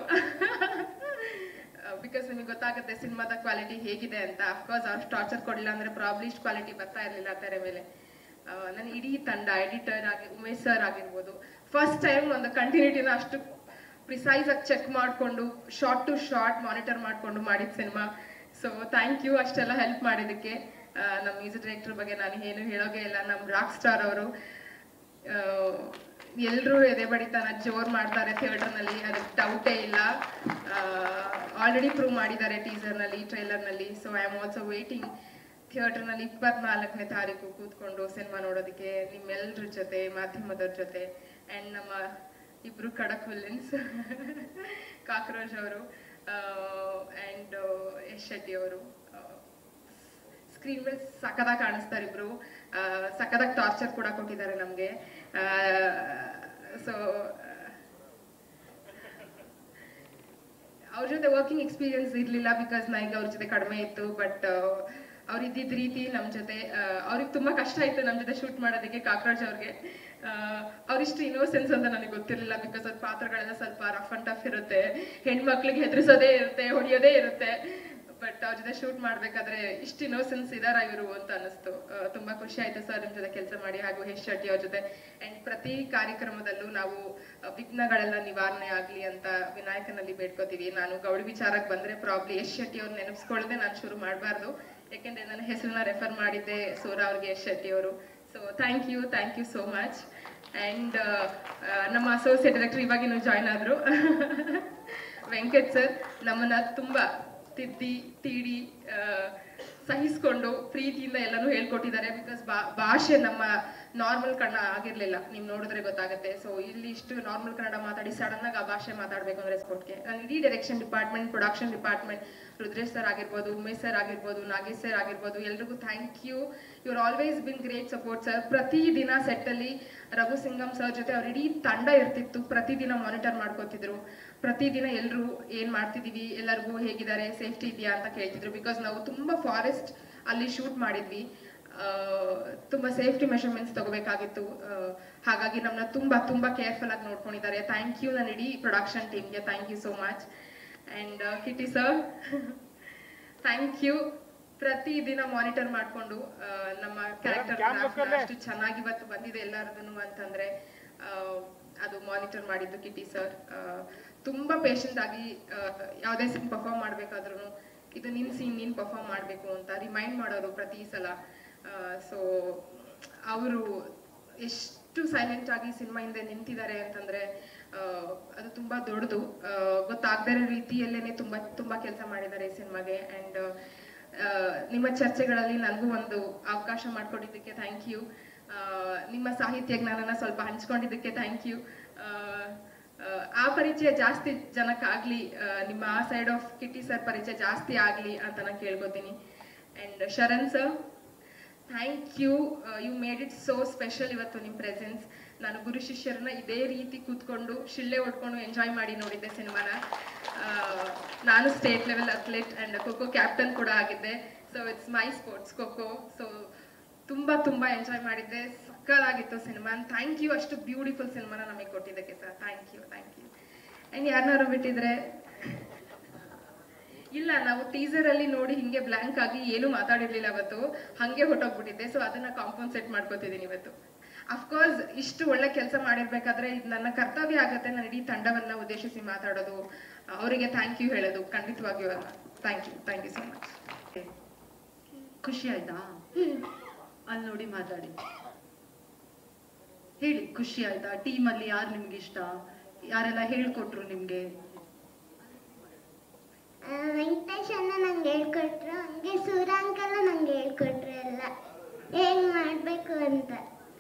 ಬಿಕಾಸ್ ನಿಮಗೆ ಗೊತ್ತಾಗುತ್ತೆ ಸಿನಿಮಾದ ಕ್ವಾಲಿಟಿ ಹೇಗಿದೆ ಅಂತ ಅಫ್ಕೋರ್ಸ್ ಅಷ್ಟು ಟಾರ್ಚರ್ ಕೊಡಲಿಲ್ಲ ಅಂದರೆ ಪ್ರಾಬ್ಲಿ ಇಷ್ಟು ಕ್ವಾಲಿಟಿ ಬರ್ತಾ ಇರಲಿಲ್ಲ ತೆರೆ ಮೇಲೆ ನನ್ನ ಇಡೀ ತಂಡ ಎಡಿಟರ್ ಆಗಿ ಉಮೇಶ್ ಸರ್ ಆಗಿರ್ಬೋದು ಫಸ್ಟ್ ಟೈಮ್ ಒಂದು ಕಂಟಿನ್ಯೂಟಿನ ಅಷ್ಟು ಪ್ರಿಸೈಸ್ ಆಗಿ ಚೆಕ್ ಮಾಡಿಕೊಂಡು ಶಾರ್ಟ್ ಟು ಶಾರ್ಟ್ ಮಾನಿಟರ್ ಮಾಡಿಕೊಂಡು ಮಾಡಿದ ಸಿನಿಮಾ ಸೊ ಥ್ಯಾಂಕ್ ಯು ಅಷ್ಟೆಲ್ಲ ಹೆಲ್ಪ್ ಮಾಡಿದ್ದಕ್ಕೆ ಆ, ನಮ್ಮ ಮ್ಯೂಸಿಕ್ ಡೈರೆಕ್ಟರ್ ಬಗ್ಗೆ ನಾನು ಏನು ಹೇಳೋಗೆ ಇಲ್ಲ ನಮ್ಮ ರಾಕ್ ಸ್ಟಾರ್ ಅವರು ಎಲ್ಲರೂ ಎದೆ ಬಡಿತನ ಜೋರ್ ಮಾಡ್ತಾರೆ ಥಿಯೇಟರ್ನಲ್ಲಿ ಅದಕ್ಕೆ ಡೌಟೇ ಇಲ್ಲ ಆಲ್ರೆಡಿ ಪ್ರೂವ್ ಮಾಡಿದ್ದಾರೆ ಟೀಸರ್ನಲ್ಲಿ ಟ್ರೈಲರ್ನಲ್ಲಿ so I am also waiting ಥಿಯೇಟರ್ನಲ್ಲಿ ಇಪ್ಪತ್ನಾಲ್ಕನೇ ತಾರೀಕು ಕೂತ್ಕೊಂಡು ಸಿನಿಮಾ ನೋಡೋದಕ್ಕೆ ನಿಮ್ಮೆಲ್ಲರ ಜೊತೆ ಮಾಧ್ಯಮದವ್ರ ಜೊತೆ ಆ್ಯಂಡ್ ನಮ್ಮ ಇಬ್ರು ಖಡಕ್ ವಿಲನ್ಸ್ ಕಾಕ್ರೋಚ್ ಅವರು ಆ್ಯಂಡ್ ಯಶ್ ಶೆಟ್ಟಿ ಅವರು ಸ್ಕ್ರೀನ್ ಮೇಲೆ ಸಖದಾಗಿ ಕಾಣಿಸ್ತಾರೆ ಇಬ್ರು ಸಖದಾಗಿ ಟಾರ್ಚರ್ ಕೂಡ ಕೊಟ್ಟಿದ್ದಾರೆ ನಮಗೆ ಸೊ ಅವ್ರ ಜೊತೆ ವರ್ಕಿಂಗ್ ಎಕ್ಸ್ಪೀರಿಯನ್ಸ್ ಇರಲಿಲ್ಲ ಬಿಕಾಸ್ ನನಗೆ ಅವ್ರ ಜೊತೆ ಕಡಿಮೆ ಇತ್ತು ಬಟ್ ಅವ್ರು ಇದ್ದಿದ್ದ ರೀತಿ ನಮ್ಮ ಜೊತೆ ಅವ್ರಿಗೆ ತುಂಬ ಕಷ್ಟ ಆಯಿತು ನಮ್ಮ ಜೊತೆ ಶೂಟ್ ಮಾಡೋದಕ್ಕೆ ಕಾಕ್ರೋಚ್ ಅವ್ರಿಗೆ ಅವ್ರಿಷ್ಟು ಇನ್ನೋಸೆನ್ಸ್ ಅಂತ ನನಗೆ ಗೊತ್ತಿರಲಿಲ್ಲ ಬಿಕಾಸ್ ಅವ್ರ ಪಾತ್ರಗಳೆಲ್ಲ ಸ್ವಲ್ಪ ರಫ್ ಅಂಡ್ ಟಫ್ ಇರುತ್ತೆ ಹೆಣ್ಮಕ್ಳಿಗೆ ಹೆದರಿಸೋದೇ ಇರುತ್ತೆ ಹೊಡೆಯೋದೇ ಇರುತ್ತೆ ಬಟ್ ಅವ್ರ ಜೊತೆ ಶೂಟ್ ಮಾಡ್ಬೇಕಾದ್ರೆ ಇಷ್ಟು ಇನ್ನೋಸೆನ್ಸ್ ಇದಾರ ಇವರು ಅಂತ ಅನಿಸ್ತು ಆ, ತುಂಬಾ ಖುಷಿ ಆಯ್ತು ಸರ್ ನಿಮ್ ಜೊತೆ ಕೆಲಸ ಮಾಡಿ ಹಾಗೂ ಯಶ್ ಶೆಟ್ಟಿ ಅವ್ರ ಜೊತೆ ಅಂಡ್ ಪ್ರತಿ ಕಾರ್ಯಕ್ರಮದಲ್ಲೂ ನಾವು ಆ, ವಿಘ್ನಗಳೆಲ್ಲ ನಿವಾರಣೆ ಆಗ್ಲಿ ಅಂತ ವಿನಾಯಕನಲ್ಲಿ ಬೇಡ್ಕೋತೀವಿ ನಾನು ಗೌಡಿ ವಿಚಾರಕ್ಕೆ ಬಂದ್ರೆ ಪ್ರಾಬ್ಲಿ ಯಶ್ ಶೆಟ್ಟಿ ಅವ್ರು ನೆನಪಿಸ್ಕೊಳ್ಳದೆ ನಾನು ಶುರು ಮಾಡಬಾರ್ದು ಯಾಕೆಂದ್ರೆ ನನ್ನ ಹೆಸರನ್ನ ರೆಫರ್ ಮಾಡಿದ್ದೆ ಸೂರ ಅವ್ರಿಗೆ ಯಶ್ ಶೆಟ್ಟಿ ಅವರು so thank you thank you so much and ನಮ್ಮ ಅಸೋಸಿಯೇಟ್ ಡೈರೆಕ್ಟರ್ ಇವಾಗಿನೂ ಜಾಯ್ನ್ ಆದ್ರು ವೆಂಕಟ್ ಸರ್ ನಮ್ಮನ್ನ ತುಂಬಾ ತಿದ್ದಿ ತೀಡಿ ಆ, ಸಹಿಸ್ಕೊಂಡು ಪ್ರೀತಿಯಿಂದ ಎಲ್ಲಾನು ಹೇಳ್ಕೊಟ್ಟಿದ್ದಾರೆ ಬಿಕಾಸ್ ಭಾಷೆ ನಮ್ಮ ನಾರ್ಮಲ್ ಕನ್ನಡ ಆಗಿರ್ಲಿಲ್ಲ ನೀವು ನೋಡಿದ್ರೆ ಗೊತ್ತಾಗುತ್ತೆ ಸೊ ಇಲ್ಲಿ ಇಷ್ಟು ನಾರ್ಮಲ್ ಕನ್ನಡ ಮಾತಾಡಿ ಸಡನ್ ಆಗಿ ಆ ಭಾಷೆ ಮಾತಾಡ್ಬೇಕು ಅಂದ್ರೆ ಸ್ಪೋರ್ಟ್ಗೆ ನಾನು ಇಡೀ direction department production department Rudresh sir ಆಗಿರ್ಬೋದು ಉಮೇಶ್ ಸರ್ ಆಗಿರ್ಬೋದು ನಾಗೇಶ್ ಸರ್ ಆಗಿರ್ಬೋದು ಎಲ್ರಿಗೂ thank you your always been great support sir ಪ್ರತಿದಿನ ಸೆಟ್ಟಲ್ಲಿ ರಘು ಸಿಂಗಮ್ ಸರ್ ಜೊತೆ ಅವ್ರ ಇಡೀ ತಂಡ ಇರ್ತಿತ್ತು ಪ್ರತಿದಿನ ಮಾನಿಟರ್ ಮಾಡ್ಕೋತಿದ್ರು ಪ್ರತಿದಿನ ಎಲ್ಲರೂ ಏನ್ ಮಾಡ್ತಿದೀವಿ ಎಲ್ಲರಿಗೂ ಹೇಗಿದ್ದಾರೆ ಸೇಫ್ಟಿ ಇದೆಯಾ ಅಂತ ಕೇಳ್ತಿದ್ರು ಬಿಕಾಸ್ ನಾವು ತುಂಬಾ ಫಾರೆಸ್ಟ್ ಅಲ್ಲಿ ಶೂಟ್ ಮಾಡಿದ್ವಿ ಆ, ತುಂಬಾ ಸೇಫ್ಟಿ ಮೆಷರ್ಮೆಂಟ್ಸ್ ತಗೋಬೇಕಾಗಿತ್ತು ಆ, ಹಾಗಾಗಿ ನಮ್ಮನ್ನ ತುಂಬಾ ತುಂಬಾ ಕೇರ್ಫುಲ್ ಆಗಿ ನೋಡ್ಕೊಂಡಿದ್ದಾರೆ ಥ್ಯಾಂಕ್ ಯು ನನ್ನ ಇಡೀ ಪ್ರೊಡಕ್ಷನ್ ಟೀಮ್ಗೆ thank you so much and Kitty sir thank you ಪ್ರತಿ ದಿನ ಮಾನಿಟರ್ ಮಾಡ್ಕೊಂಡು ಆ, ನಮ್ಮ ಕ್ಯಾರೆಕ್ಟರ್ ಅಷ್ಟು ಚೆನ್ನಾಗಿ ಇವತ್ತು ಬಂದಿದೆ ಎಲ್ಲರದನ್ನು ಅಂತಂದ್ರೆ ಆ, ಅದು ಮಾನಿಟರ್ ಮಾಡಿದ್ದು ಕಿಟಿ ಸರ್ ತುಂಬಾ ಪೇಷಂಟ್ ಆಗಿ ಆ, ಯಾವುದೇ ಸೀನ್ ಪರ್ಫಾರ್ಮ್ ಮಾಡ್ಬೇಕಾದ್ರೂ ಇದು ನಿನ್ ಸೀನ್ ನೀನ್ ಪರ್ಫಾರ್ಮ್ ಮಾಡ್ಬೇಕು ಅಂತ ರಿಮೈಂಡ್ ಮಾಡೋರು ಪ್ರತಿ ಸಲ ಸೊ ಅವರು ಎಷ್ಟು ಸೈಲೆಂಟ್ ಆಗಿ ಸಿನಿಮಾ ಹಿಂದೆ ನಿಂತಿದ್ದಾರೆ ಅಂತಂದ್ರೆ ಆ, ಅದು ತುಂಬಾ ದೊಡ್ಡದು ಗೊತ್ತಾಗದೇ ಇರೋ ರೀತಿಯಲ್ಲೇನೆ ತುಂಬಾ ತುಂಬಾ ಕೆಲಸ ಮಾಡಿದ್ದಾರೆ ಈ ಸಿನಿಮಾಗೆ ಅಂಡ್ ನಿಮ್ಮ ಚರ್ಚೆಗಳಲ್ಲಿ ನನಗೂ ಒಂದು ಅವಕಾಶ ಮಾಡ್ಕೊಟ್ಟಿದ್ದಕ್ಕೆ ಥ್ಯಾಂಕ್ ಯು ನಿಮ್ಮ ಸಾಹಿತ್ಯ ಜ್ಞಾನನ ಸ್ವಲ್ಪ ಹಂಚ್ಕೊಂಡಿದ್ದಕ್ಕೆ ಥ್ಯಾಂಕ್ ಯು ಆ ಪರಿಚಯ ಜಾಸ್ತಿ ಜನಕ್ಕಾಗ್ಲಿ ಆ, ನಿಮ್ಮ ಆ ಸೈಡ್ ಆಫ್ ಕಿಟಿ ಸರ್ ಪರಿಚಯ ಜಾಸ್ತಿ ಆಗ್ಲಿ ಅಂತ ನಾನು ಕೇಳ್ಕೊತೀನಿ and Sharan sir thank you you made it so special ಇವತ್ತು ನಿಮ್ಮ ಪ್ರೆಸೆನ್ಸ್ ನಾನು ಗುರು ಶಿಷ್ಯರನ್ನ ಇದೇ ರೀತಿ ಕೂತ್ಕೊಂಡು ಶಿಳ್ಳೆ ಹೊಡ್ಕೊಂಡು ಎಂಜಾಯ್ ಮಾಡಿ ನೋಡಿದ್ದೆ ಸಿನಿಮಾನ ನಾನು state level athlete and kho kho captain ಕೂಡ ಆಗಿದ್ದೆ so it's my sports kho kho so ತುಂಬಾ ತುಂಬಾ ಎಂಜಾಯ್ ಮಾಡಿದ್ದೆ ಸಕ್ಕತ್ತಾಗಿತ್ತು ಸಿನಿಮಾ ಥ್ಯಾಂಕ್ ಯು ಅಷ್ಟು ಬ್ಯೂಟಿಫುಲ್ ಸಿನಿಮಾನ ನಮಗೆ ಕೊಟ್ಟಿದ್ದಕ್ಕೆ sir thank you thank you and ಯಾರನ್ನಾರು ಬಿಟ್ಟಿದ್ರೆ ಇಲ್ಲ ನಾವು ಟೀಸರ್ ಅಲ್ಲಿ ನೋಡಿ ಹಿಂಗೆ ಬ್ಲಾಂಕ್ ಆಗಿ ಏನು ಮಾತಾಡಿರ್ಲಿಲ್ಲ ಅವತ್ತು ಹಂಗೆ ಹೊಟ್ಟೋಗ್ಬಿಟ್ಟಿದ್ದೆ ಸೊ ಅದನ್ನ ಕಾಂಪನ್ಸೇಟ್ ಮಾಡ್ಕೋತಿದ್ದೀನಿ ಇವತ್ತು ಅಫ್ಕೋರ್ಸ್ ಇಷ್ಟು ಒಳ್ಳೆ ಕೆಲಸ ಮಾಡಿರ್ಬೇಕಾದ್ರೆ ಇದು ನನ್ನ ಕರ್ತವ್ಯ ಆಗತ್ತೆ ನಾನು ಇಡೀ ತಂಡವನ್ನ ಉದ್ದೇಶಿಸಿ ಮಾತಾಡೋದು ಅವರಿಗೆ ಥ್ಯಾಂಕ್ ಯು ಹೇಳೋದು ಖಂಡಿತವಾಗಿಯೂ ಅಲ್ಲ thank you thank you so much ಖುಷಿ ಆಯ್ತಾ ಅಲ್ಲಿ ನೋಡಿ ಮಾತಾಡಿ ಹೇಳಿ ಖುಷಿ ಆಯ್ತಾ ಟೀಮಲ್ಲಿ ಯಾರು ನಿಮ್ಗೆ ಇಷ್ಟ ಯಾರೆಲ್ಲ ಹೇಳ್ಕೊಟ್ರು ನಿಮ್ಗೆ ಆ, ವೆಂಕಟೇಶ್ ಅಣ್ಣ ನಂಗೆ ಹೇಳ್ಕೊಟ್ರು ಹಂಗೆ ಸೂರ ಅಂಕಲ್ ನಂಗೆ ಹೇಳ್ಕೊಟ್ರು ಎಲ್ಲ ಹೇಗ್ ಮಾಡ್ಬೇಕು ಅಂತ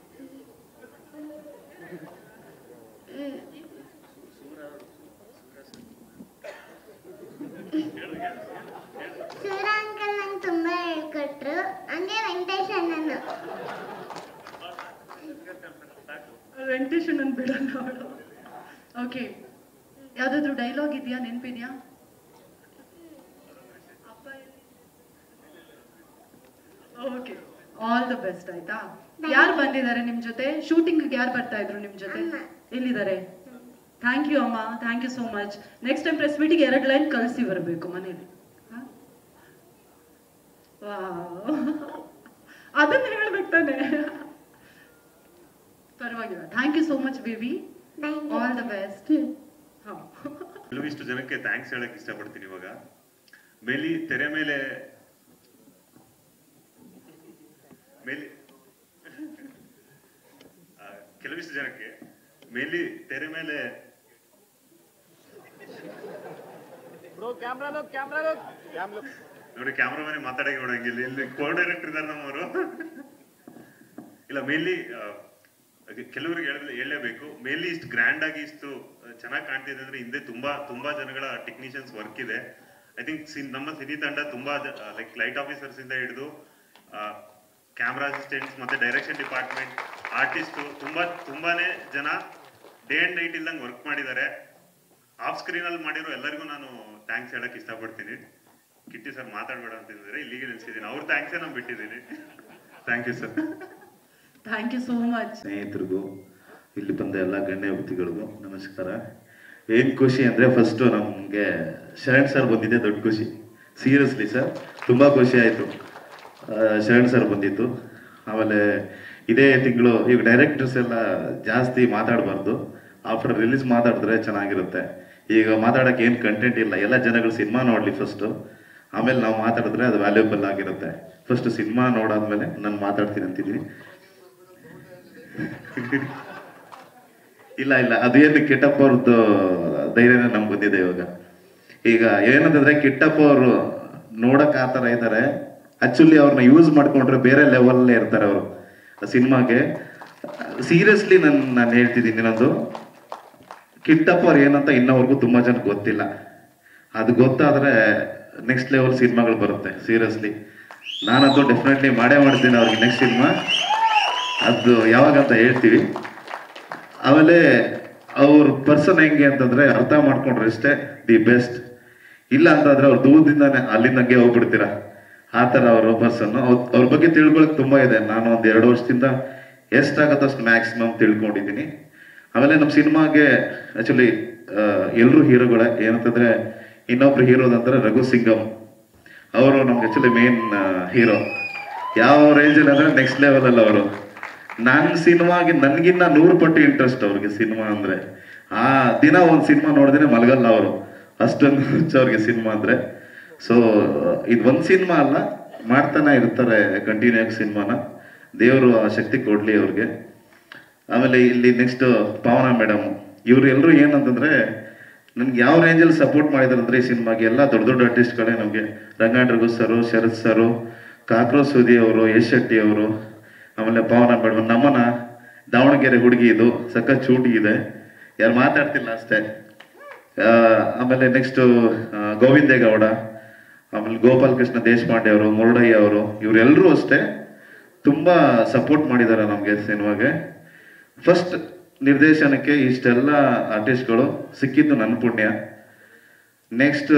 ಹ್ಮ್. ಸೂರ ಅಂಕಲ್ ನಂಗೆ ತುಂಬಾ ಹೇಳ್ಕೊಟ್ರು ಹಂಗೆ ವೆಂಕಟೇಶ್ ಅಣ್ಣನು ವೆಂಕಟೇಶ್ ನನ್ ಬಿಡಲ್ಲ ಅವಳು ಓಕೆ ಯಾವ್ದಾದ್ರು ಡೈಲಾಗ್ ಇದೆಯಾ ನೆನ್ಪಿದ್ಯಾ ಓಕೆ ಆಲ್ ದ ಬೆಸ್ಟ್ ಆಯ್ತಾ ಯಾರು ಬಂದಿದ್ದಾರೆ ನಿಮ್ ಜೊತೆ ಶೂಟಿಂಗ್ ಯಾರು ಬರ್ತಾ ಇದ್ರು ನಿಮ್ ಜೊತೆ ಎಲ್ಲಿದ್ದಾರೆ ಥ್ಯಾಂಕ್ ಯು ಅಮ್ಮ thank you so much next time press ಮೀಟಿಗೆ ಎರಡು ಲೈನ್ ಕಳಿಸಿ ಬರಬೇಕು ಮನೇಲಿ ಹ? Wow. ಅದನ್ನ ಹೇಳ್ಬೇಕು ತಾನೆ ಪರವಾಗಿಲ್ಲ thank you so much baby all the best ಹಾ ಕೆಲವಿಷ್ಟು ಜನಕ್ಕೆ ಥ್ಯಾಂಕ್ಸ್ ಹೇಳಕ್ ಇಷ್ಟಪಡ್ತೀನಿ ಇವಾಗ ಮೇಲಿ ತೆರೆ ಮೇಲೆ ಮೇಲಿ ಆ, ಕೆಲವಿಷ್ಟು ಜನಕ್ಕೆ ಮೇಲಿ ತೆರೆ ಮೇಲೆ ನೋಡಿ ಕ್ಯಾಮ್ರಾಮನೆ ಮಾತಾಡಕ್ಕೆ ನೋಡಂಗಿಲ್ಲ ಇಲ್ಲಿ ಕೋ ಡೈರೆಕ್ಟರ್ ಇದ್ದಾರೆ ನಮ್ಮವರು ಇಲ್ಲ ಮೇನ್ಲಿ ಕೆಲವರಿಗೆ ಹೇಳ- ಹೇಳಲೇಬೇಕು ಮೇನ್ಲಿ ಇಷ್ಟು ಗ್ರ್ಯಾಂಡ್ ಆಗಿ ಇಷ್ಟು ಚೆನ್ನಾಗಿ ಕಾಣ್ತಿದೆ ಅಂದ್ರೆ ಹಿಂದೆ ತುಂಬಾ ತುಂಬಾ ಜನಗಳ ಟೆಕ್ನಿಷಿಯನ್ಸ್ ವರ್ಕ್ ಇದೆ ಐ ಥಿಂಕ್ ನಮ್ಮ ಸಿನಿ ತಂಡ ತುಂಬಾ ಲೈಕ್ ಲೈಟ್ ಆಫೀಸರ್ಸ್ ಇಂದ ಹಿಡಿದು ಕ್ಯಾಮ್ರಾ ಅಸಿಸ್ಟೆಂಟ್ಸ್ ಮತ್ತೆ ಡೈರೆಕ್ಷನ್ ಡಿಪಾರ್ಟ್ಮೆಂಟ್ ಆರ್ಟಿಸ್ಟ್ ತುಂಬಾ ತುಂಬಾನೇ ಜನ ಡೇ ಅಂಡ್ ನೈಟ್ ಇಲ್ದಂಗೆ ವರ್ಕ್ ಮಾಡಿದ್ದಾರೆ ಆಫ್ ಸ್ಕ್ರೀನ್ ಅಲ್ಲಿ ಮಾಡಿರೋ ಎಲ್ಲರಿಗೂ ನಾನು ಥ್ಯಾಂಕ್ಸ್ ಹೇಳಕ್ ಇಷ್ಟಪಡ್ತೀನಿ ಕಿಟ್ಟಿ ಸರ್ ಮಾತಾಡ್ಬೇಡ ಅಂತಿದ್ರೆ ಇಲ್ಲಿಗೆ ನಿಲ್ಸಿದ್ದೀನಿ ಅವ್ರ ಥ್ಯಾಂಕ್ಸೇ ನಾನು ಬಿಟ್ಟಿದ್ದೀನಿ thank you sir thank you so much ಸ್ನೇಹಿತರಿಗೂ ಇಲ್ಲಿ ಬಂದ ಎಲ್ಲ ಗಣ್ಯ ವ್ಯಕ್ತಿಗಳಿಗೂ ನಮಸ್ಕಾರ ಏನ್ ಖುಷಿ ಅಂದ್ರೆ ಫಸ್ಟ್ ನಮ್ಗೆ ಶರಣ್ ಸರ್ ಬಂದಿದ್ದೆ ದೊಡ್ಡ ಖುಷಿ ಸೀರಿಯಸ್ಲಿ ಸರ್ ತುಂಬಾ ಖುಷಿ ಆಯ್ತು ಆ, ಶರಣ್ ಸರ್ ಬಂದಿತ್ತು ಆಮೇಲೆ ಇದೇ ತಿಂಗಳು ಈಗ ಡೈರೆಕ್ಟರ್ಸ್ ಎಲ್ಲ ಜಾಸ್ತಿ ಮಾತಾಡಬಾರ್ದು ಆಫ್ಟರ್ ರಿಲೀಸ್ ಮಾತಾಡಿದ್ರೆ ಚೆನ್ನಾಗಿರುತ್ತೆ ಈಗ ಮಾತಾಡಕ್ಕೆ ಏನು ಕಂಟೆಂಟ್ ಇಲ್ಲ ಎಲ್ಲ ಜನಗಳು ಸಿನಿಮಾ ನೋಡ್ಲಿ ಫಸ್ಟ್ ಆಮೇಲೆ ನಾವು ಮಾತಾಡಿದ್ರೆ ಅದು ವ್ಯಾಲ್ಯೂಬಲ್ ಆಗಿರುತ್ತೆ ಫಸ್ಟ್ ಸಿನಿಮಾ ನೋಡಾದ್ಮೇಲೆ ನಾನು ಮಾತಾಡ್ತೀನಿ ಅಂತಿದ್ದೀನಿ ಇಲ್ಲ ಇಲ್ಲ ಅದೇನು ಕಿಟ್ಟಪ್ಪ ಅವ್ರದ್ದು ಧೈರ್ಯನೇ ನಮ್ಗೆ ಬಂದಿದೆ ಇವಾಗ ಈಗ ಏನಂತಂದ್ರೆ ಕಿಟ್ಟಪ್ಪ ಅವರು ನೋಡಕ್ ಆ ಥರ ಇದ್ದಾರೆ ಆಕ್ಚುಲಿ ಅವ್ರನ್ನ ಯೂಸ್ ಮಾಡ್ಕೊಂಡ್ರೆ ಬೇರೆ ಲೆವೆಲ್ಲೇ ಇರ್ತಾರೆ ಅವರು ಸಿನಿಮಾಗೆ ಸೀರಿಯಸ್ಲಿ ನಾನು ನಾನು ಹೇಳ್ತಿದ್ದೀನಿ ಇನ್ನೊಂದು ಕಿಟ್ಟಪ್ಪ ಅವ್ರು ಏನಂತ ಇನ್ನವರೆಗೂ ತುಂಬಾ ಜನ ಗೊತ್ತಿಲ್ಲ ಅದು ಗೊತ್ತಾದ್ರೆ ನೆಕ್ಸ್ಟ್ ಲೆವೆಲ್ ಸಿನಿಮಾಗಳು ಬರುತ್ತೆ ಸೀರಿಯಸ್ಲಿ ನಾನಂತೂ ಡೆಫಿನೆಟ್ಲಿ ಮಾಡೇ ಮಾಡ್ತೀನಿ ಅವ್ರಿಗೆ ನೆಕ್ಸ್ಟ್ ಸಿನಿಮಾ ಅದು ಯಾವಾಗ ಅಂತ ಹೇಳ್ತೀವಿ ಆಮೇಲೆ ಅವ್ರ ಪರ್ಸನ್ ಹೆಂಗೆ ಅಂತಂದ್ರೆ ಅರ್ಥ ಮಾಡ್ಕೊಂಡ್ರೆ ಅಷ್ಟೇ ದಿ ಬೆಸ್ಟ್ ಇಲ್ಲ ಅಂತಂದ್ರೆ ಅವ್ರ ದೂರದಿಂದಾನೆ ಅಲ್ಲಿಂದಂಗೆ ಹೋಗ್ಬಿಡ್ತೀರಾ ಆ ಥರ ಅವ್ರ ಪರ್ಸನ್ ಅವ್ರ ಬಗ್ಗೆ ತಿಳ್ಕೊಳಕ್ ತುಂಬಾ ಇದೆ ನಾನು ಒಂದ್ ಎರಡು ವರ್ಷದಿಂದ ಎಷ್ಟಾಗತ್ತೋ ಅಷ್ಟು ಮ್ಯಾಕ್ಸಿಮಮ್ ತಿಳ್ಕೊಂಡಿದ್ದೀನಿ ಆಮೇಲೆ ನಮ್ಮ ಸಿನಿಮಾಗೆ ಆಕ್ಚುಲಿ ಎಲ್ಲರೂ ಹೀರೋಗಳೇ ಏನಂತಂದ್ರೆ ಇನ್ನೊಬ್ರು ಹೀರೋದಂದ್ರೆ ರಘು ಸಿಂಗಮ್ ಅವರು ನಮ್ಗೆ ಆಕ್ಚುಲಿ ಮೇನ್ ಹೀರೋ ಯಾವ ರೇಂಜಲ್ಲಿ ಅಂದ್ರೆ ನೆಕ್ಸ್ಟ್ ಲೆವೆಲ್ ಅಲ್ಲಿ ಅವರು ನನ್ನ ಸಿನಿಮಾಗೆ ನನ್ಗಿನ್ನ ನೂರು ಪಟ್ಟು ಇಂಟ್ರೆಸ್ಟ್ ಅವ್ರಿಗೆ ಸಿನಿಮಾ ಅಂದ್ರೆ ಆ ದಿನ ಒಂದು ಸಿನಿಮಾ ನೋಡಿದ್ರೆ ಮಲಗಲ್ಲ ಅವರು ಅಷ್ಟೊಂದು ಹುಚ್ಚು ಅವ್ರಿಗೆ ಸಿನಿಮಾ ಅಂದ್ರೆ ಸೊ ಇದು ಒಂದು ಸಿನಿಮಾ ಅಲ್ಲ ಮಾಡ್ತಾನೆ ಇರ್ತಾರೆ ಕಂಟಿನ್ಯೂ ಆಗಿ ಸಿನಿಮಾನ ದೇವರು ಆ ಶಕ್ತಿ ಕೊಡ್ಲಿ ಅವ್ರಿಗೆ ಆಮೇಲೆ ಇಲ್ಲಿ ನೆಕ್ಸ್ಟ್ ಪಾವನ ಮೇಡಮ್ ಇವ್ರು ಎಲ್ಲರೂ ಏನಂತಂದ್ರೆ ನನ್ಗೆ ಯಾವ ರೇಂಜಲ್ಲಿ ಸಪೋರ್ಟ್ ಮಾಡಿದಾರೆ ಅಂದ್ರೆ ಈ ಸಿನಿಮಾಗೆ ಎಲ್ಲ ದೊಡ್ಡ ದೊಡ್ಡ ಆರ್ಟಿಸ್ಟ್ಗಳೇ ನಮಗೆ Rangayana Raghu sir Sharath sir cockroach Sudhi ಅವರು ಯಶ್ ಶೆಟ್ಟಿ ಅವರು ಆಮೇಲೆ ಪವನ ಮೇಡಮ್ ನಮ್ಮನ ದಾವಣಗೆರೆ ಹುಡುಗಿ ಇದು ಸಖತ್ ಚೂಟಿ ಇದೆ ಯಾರು ಮಾತಾಡ್ತಿಲ್ಲ ಅಷ್ಟೇ ಆ, ಆಮೇಲೆ ನೆಕ್ಸ್ಟ್ ಗೋವಿಂದೇಗೌಡ ಆಮೇಲೆ ಗೋಪಾಲ್ ಕೃಷ್ಣ ದೇಶಪಾಂಡೆ ಅವರು ಮುರುಡಯ್ಯ ಅವರು ಇವರೆಲ್ಲರೂ ಅಷ್ಟೇ ತುಂಬಾ ಸಪೋರ್ಟ್ ಮಾಡಿದ್ದಾರೆ ನಮಗೆ ಸಿನಿಮಾಗೆ ಫಸ್ಟ್ ನಿರ್ದೇಶನಕ್ಕೆ ಇಷ್ಟೆಲ್ಲ ಆರ್ಟಿಸ್ಟ್ಗಳು ಸಿಕ್ಕಿದ್ದು ನನ್ನ ಪುಣ್ಯ ನೆಕ್ಸ್ಟ್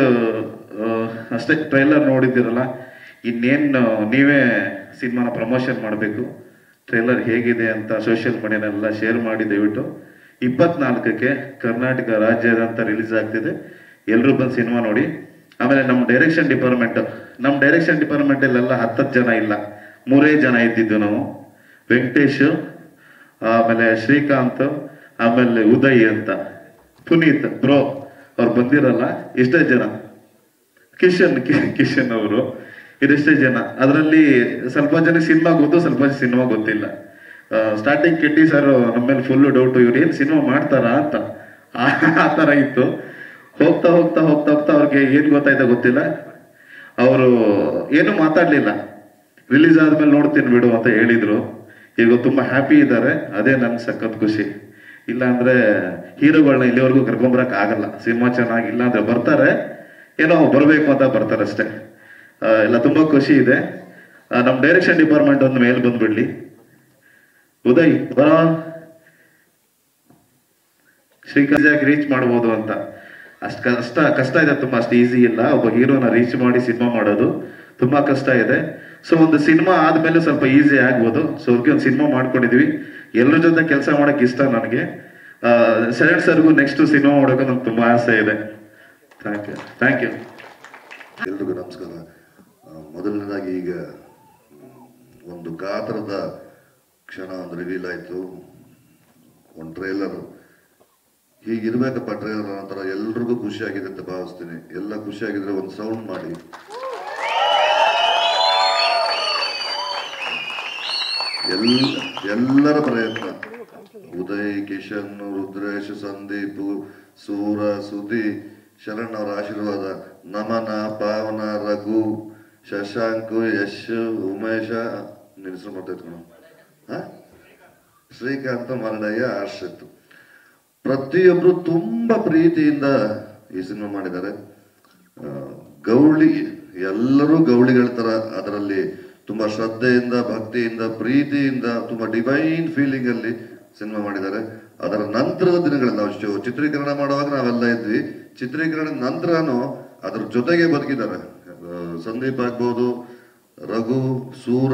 ಅಷ್ಟೇ ಟ್ರೈಲರ್ ನೋಡಿದ್ದೀರಲ್ಲ ಇನ್ನೇನು ನೀವೇ ಸಿನಿಮಾನ ಪ್ರಮೋಷನ್ ಮಾಡಬೇಕು ಟ್ರೈಲರ್ ಹೇಗಿದೆ ಅಂತ ಸೋಷಿಯಲ್ ಮೀಡಿಯಾನೆಲ್ಲ ಶೇರ್ ಮಾಡಿ ದಯವಿಟ್ಟು ಇಪ್ಪತ್ನಾಲ್ಕಕ್ಕೆ ಕರ್ನಾಟಕ ರಾಜ್ಯಾದ್ಯಂತ ರಿಲೀಸ್ ಆಗ್ತಿದೆ ಎಲ್ಲರೂ ಬಂದು ಸಿನಿಮಾ ನೋಡಿ ಆಮೇಲೆ ನಮ್ಮ ಡೈರೆಕ್ಷನ್ ಡಿಪಾರ್ಟ್ಮೆಂಟ್ ನಮ್ಮ ಡೈರೆಕ್ಷನ್ ಡಿಪಾರ್ಟ್ಮೆಂಟಲ್ಲೆಲ್ಲ ಹತ್ತತ್ತು ಜನ ಇಲ್ಲ ಮೂರೇ ಜನ ಇದ್ದಿದ್ದು ನಾವು ವೆಂಕಟೇಶ್ ಆಮೇಲೆ ಶ್ರೀಕಾಂತ್ ಆಮೇಲೆ ಉದಯ್ ಅಂತ ಪುನೀತ್ ಬ್ರೋ ಅವ್ರು ಬಂದಿರಲ್ಲ ಇಷ್ಟೇ ಜನ ಕಿಶನ್ ಕಿ- ಕಿಶನ್ ಅವರು ಇದಿಷ್ಟೇ ಜನ ಅದರಲ್ಲಿ ಸ್ವಲ್ಪ ಜನ ಸಿನಿಮಾ ಗೊತ್ತು ಸ್ವಲ್ಪ ಜನ ಸಿನಿಮಾ ಗೊತ್ತಿಲ್ಲ ಸ್ಟಾರ್ಟಿಂಗ್ ಕಿಟ್ಟಿ ಸರ್ ನಮ್ಮ ಮೇಲೆ ಫುಲ್ ಡೌಟ್ ಇವ್ರು ಏನ್ ಸಿನಿಮಾ ಮಾಡ್ತಾರಾ ಅಂತ ಆ- ಆ ತರ ಇತ್ತು ಹೋಗ್ತಾ ಹೋಗ್ತಾ ಹೋಗ್ತಾ ಹೋಗ್ತಾ ಅವ್ರಿಗೆ ಏನ್ ಗೊತ್ತಾಯ್ತಾ ಗೊತ್ತಿಲ್ಲ ಅವರು ಏನು ಮಾತಾಡ್ಲಿಲ್ಲ ರಿಲೀಸ್ ಆದ್ಮೇಲೆ ನೋಡ್ತೀನಿ ಬಿಡು ಅಂತ ಹೇಳಿದ್ರು ಈಗ ತುಂಬಾ ಹ್ಯಾಪಿ ಇದ್ದಾರೆ ಅದೇ ನನ್ ಸಖತ್ ಖುಷಿ ಇಲ್ಲ ಅಂದ್ರೆ ಹೀರೋಗಳನ್ನ ಇಲ್ಲಿವರೆಗೂ ಕರ್ಕೊಂಬರಕ್ ಆಗಲ್ಲ ಸಿನಿಮಾ ಚೆನ್ನಾಗಿಲ್ಲ ಅಂದ್ರೆ ಬರ್ತಾರೆ ಏನೋ ಬರ್ಬೇಕು ಅಂತ ಬರ್ತಾರೆ ಅಷ್ಟೇ ಆ, ಎಲ್ಲ ತುಂಬಾ ಖುಷಿ ಇದೆ ಆ, ನಮ್ ಡೈರೆಕ್ಷನ್ ಡಿಪಾರ್ಟ್ಮೆಂಟ್ ಒಂದು ಮೇಲ್ ಬಂದ್ಬಿಡ್ಲಿ ಉದಯ್ ಬರೋ ಶ್ರೀಕಾಂತ್ ರೀಚ್ ಮಾಡ್ಬೋದು ಅಂತ ಅಷ್ಟು ಕಷ್ಟ ಕಷ್ಟ ಇದೆ ತುಂಬಾ ಅಷ್ಟು ಈಸಿ ಇಲ್ಲ ಒಬ್ಬ ಹೀರೋನ ರೀಚ್ ಮಾಡಿ ಸಿನಿಮಾ ಮಾಡೋದು ತುಂಬಾ ಕಷ್ಟ ಇದೆ ಸೊ ಒಂದು ಸಿನಿಮಾ ಆದ್ಮೇಲೆ ಸ್ವಲ್ಪ ಈಸಿ ಆಗ್ಬೋದು ಸೊ ಅದಕ್ಕೆ ಒಂದು ಸಿನಿಮಾ ಮಾಡ್ಕೊಂಡಿದೀವಿ ಎಲ್ಲರ ಜೊತೆ ಕೆಲಸ ಮಾಡಕ್ ಇಷ್ಟ ನನಗೆ ಶರಣ್ ಸರ್ಗೂ ನೆಕ್ಸ್ಟ್ ಸಿನಿಮಾ ಮಾಡೋಕೆ ನಂಗೆ ತುಂಬಾ ಆಸೆ ಇದೆ ಥ್ಯಾಂಕ್ ಯು ಥ್ಯಾಂಕ್ ಯು ಎಲ್ರಿಗೂ ನಮಸ್ಕಾರ ಆ, ಮೊದಲನೇದಾಗಿ ಈಗ ಮ್, ಒಂದು ಕಾತರದ ಕ್ಷಣ ಒಂದು ರಿವೀಲ್ ಆಯಿತು ಒಂದು ಟ್ರೇಲರ್ ಹೀಗಿರ್ಬೇಕಪ್ಪ ಟ್ರೇಲರ್ ನಂತರ ಎಲ್ರಿಗೂ ಖುಷಿಯಾಗಿದೆ ಅಂತ ಭಾವಿಸ್ತೀನಿ ಎಲ್ಲ ಖುಷಿಯಾಗಿದ್ರೆ ಒಂದು ಸೌಂಡ್ ಮಾಡಿ ಎಲ್ಲ ಎಲ್ಲರ ಪ್ರಯತ್ನ ಉದಯ್ ಕಿಶನ್ ರುದ್ರೇಶ್ ಸಂದೀಪ್ ಸೂರ ಸುದಿ ಶರಣ್ ಅವರ ಆಶೀರ್ವಾದ ನಮನ ಪಾವನ ರಘು ಶಶಾಂಕ್ ಯಶ್ ಉಮೇಶ ನಿನ್ನ ಹೆಸರು ಮಾತಾಡ್ಕೊಂಡು ಶ್ರೀಕಾಂತ ಮರಡಯ್ಯ ಆರ್ಷತ್ ಪ್ರತಿಯೊಬ್ರು ತುಂಬಾ ಪ್ರೀತಿಯಿಂದ ಈ ಸಿನಿಮಾ ಮಾಡಿದ್ದಾರೆ ಆ, ಗೌಳಿ ಎಲ್ಲರೂ ಗೌಳಿಗಳ ತರ ಅದರಲ್ಲಿ ತುಂಬಾ ಶ್ರದ್ಧೆಯಿಂದ ಭಕ್ತಿಯಿಂದ ಪ್ರೀತಿಯಿಂದ ತುಂಬಾ ಡಿವೈನ್ ಫೀಲಿಂಗ್ ಅಲ್ಲಿ ಸಿನಿಮಾ ಮಾಡಿದ್ದಾರೆ ಅದರ ನಂತರದ ದಿನಗಳಲ್ಲಿ ನಾವು ಶೋ- ಚಿತ್ರೀಕರಣ ಮಾಡುವಾಗ ನಾವೆಲ್ಲ ಇದ್ವಿ ಚಿತ್ರೀಕರಣ ನಂತರನು ಅದ್ರ ಜೊತೆಗೆ ಬದುಕಿದ್ದಾರೆ ಆ, ಸಂದೀಪ್ ಆಗ್ಬೋದು ರಘು ಸೂರ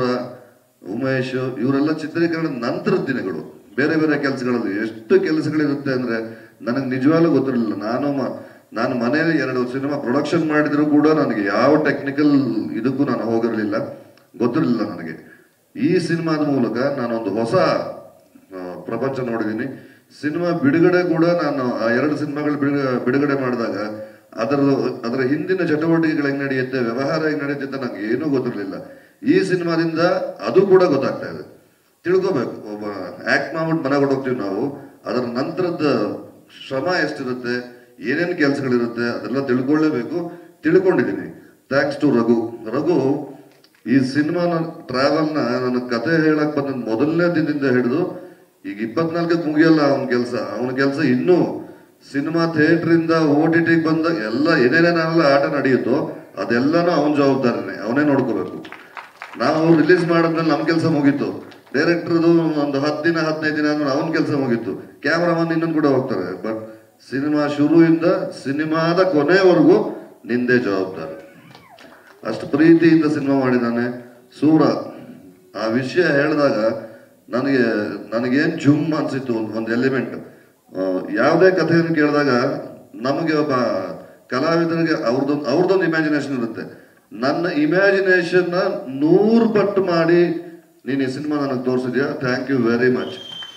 ಉಮೇಶ್ ಇವರೆಲ್ಲ ಚಿತ್ರೀಕರಣದ ನಂತರದ ದಿನಗಳು ಬೇರೆ ಬೇರೆ ಕೆಲಸಗಳಲ್ಲಿ ಎಷ್ಟು ಕೆಲಸಗಳಿರುತ್ತೆ ಅಂದ್ರೆ ನನಗೆ ನಿಜವಾಗ್ಲೂ ಗೊತ್ತಿರಲಿಲ್ಲ ನಾನು ಮ- ನಾನು ಮನೆಯಲ್ಲಿ ಎರಡು ಸಿನಿಮಾ ಪ್ರೊಡಕ್ಷನ್ ಮಾಡಿದ್ರು ಕೂಡ ನನಗೆ ಯಾವ ಟೆಕ್ನಿಕಲ್ ಇದಕ್ಕೂ ನಾನು ಹೋಗಿರಲಿಲ್ಲ ಗೊತ್ತಿರಲಿಲ್ಲ ನನಗೆ ಈ ಸಿನಿಮಾದ ಮೂಲಕ ನಾನೊಂದು ಹೊಸ ಆ, ಪ್ರಪಂಚ ನೋಡಿದ್ದೀನಿ ಸಿನಿಮಾ ಬಿಡುಗಡೆ ಕೂಡ ನಾನು ಆ ಎರಡು ಸಿನಿಮಾಗಳು ಬಿಡುಗಡೆ ಮಾಡಿದಾಗ ಅದರ ಅದರ ಹಿಂದಿನ ಚಟುವಟಿಕೆಗಳು ಹೆಂಗ್ ನಡೆಯುತ್ತೆ ವ್ಯವಹಾರ ಹೆಂಗ್ ನಡೆಯುತ್ತೆ ಅಂತ ನಂಗೆ ಏನೂ ಗೊತ್ತಿರಲಿಲ್ಲ ಈ ಸಿನಿಮಾದಿಂದ ಅದು ಕೂಡ ಗೊತ್ತಾಗ್ತಾ ಇದೆ ತಿಳ್ಕೊಬೇಕು ಒಬ್ಬ ಆಕ್ಟ್ ಮಾಡ್ಬಿಟ್ಟು ಮನೆ ಹೋಗ್ತೀವಿ ನಾವು ಅದರ ನಂತರದ ಶ್ರಮ ಎಷ್ಟಿರುತ್ತೆ ಏನೇನು ಕೆಲಸಗಳಿರುತ್ತೆ ಅದೆಲ್ಲ ತಿಳ್ಕೊಳ್ಳೇಬೇಕು ತಿಳ್ಕೊಂಡಿದ್ದೀನಿ ಥ್ಯಾಂಕ್ಸ್ ಟು ರಘು ರಘು ಈ ಸಿನಿಮಾನ ಟ್ರಾವೆಲ್ನ ನನ್ನ ಕತೆ ಹೇಳಕ್ ಬಂದ ಮೊದಲನೇ ದಿನದಿಂದ ಹಿಡಿದು ಈಗ ಇಪ್ಪತ್ನಾಲ್ಕಕ್ಕೆ ಮುಗಿಯಲ್ಲ ಅವನ ಕೆಲಸ ಅವನ ಕೆಲಸ ಇನ್ನೂ ಸಿನಿಮಾ ಥಿಯೇಟರ್ ಇಂದ ಓ ಟಿ ಟಿಗೆ ಬಂದ ಎಲ್ಲ ಏನೇನೇನೆಲ್ಲ ಆಟ ನಡೆಯುತ್ತೋ ಅದೆಲ್ಲನೂ ಅವನ ಜವಾಬ್ದಾರಿನೇ ಅವನೇ ನೋಡ್ಕೋಬೇಕು ನಾವು ರಿಲೀಸ್ ಮಾಡಿದ್ಮೇಲೆ ನಮ್ಮ ಕೆಲಸ ಮುಗೀತು ಡೈರೆಕ್ಟರ್ದು ಒಂದು ಹತ್ತು ದಿನ ಹದಿನೈದು ದಿನ ಆದ್ಮೇಲೆ ಅವನ ಕೆಲಸ ಮುಗೀತು ಕ್ಯಾಮ್ರಾಮನ್ ಇನ್ನೊಂದು ಕೂಡ ಹೋಗ್ತಾರೆ ಬಟ್ ಸಿನಿಮಾ ಶುರುವಿಂದ ಸಿನಿಮಾದ ಕೊನೆವರೆಗೂ ನಿಂದೇ ಜವಾಬ್ದಾರಿ ಅಷ್ಟು ಪ್ರೀತಿಯಿಂದ ಸಿನಿಮಾ ಮಾಡಿದ್ದಾನೆ ಸೂರ ಆ ವಿಷಯ ಹೇಳಿದಾಗ ನನಗೆ ನನಗೇನು ಜುಮ್ ಅನ್ಸಿತ್ತು ಒಂದು ಒಂದು ಎಲಿಮೆಂಟ್ ಯಾವುದೇ ಕಥೆಯನ್ನು ಕೇಳಿದಾಗ ನಮಗೆ ಒಬ್ಬ ಕಲಾವಿದರಿಗೆ ಅವ್ರದ್ದೊಂದು ಅವ್ರದ್ದೊಂದು ಇಮ್ಯಾಜಿನೇಷನ್ ಇರುತ್ತೆ ನನ್ನ ಇಮ್ಯಾಜಿನೇಷನ್ನ ನೂರು ಪಟ್ಟು ಮಾಡಿ ನೀನು ಈ ಸಿನಿಮಾ ನನಗೆ ತೋರಿಸಿದ್ಯಾ ಥ್ಯಾಂಕ್ ಯು ವೆರಿ ಮಚ್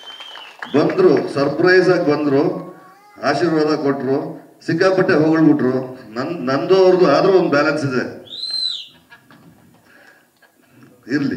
ಬಂದ್ರು ಸರ್ಪ್ರೈಸ್ ಆಗಿ ಬಂದ್ರು ಆಶೀರ್ವಾದ ಕೊಟ್ರು ಸಿಕ್ಕಾಪಟ್ಟೆ ಹೊಗಳ್ಬಿಟ್ರು ನನ್ ನಂದು ಅವ್ರದ್ದು ಆದ್ರೂ ಒಂದು ಬ್ಯಾಲೆನ್ಸ್ ಇದೆ ಇರ್ಲಿ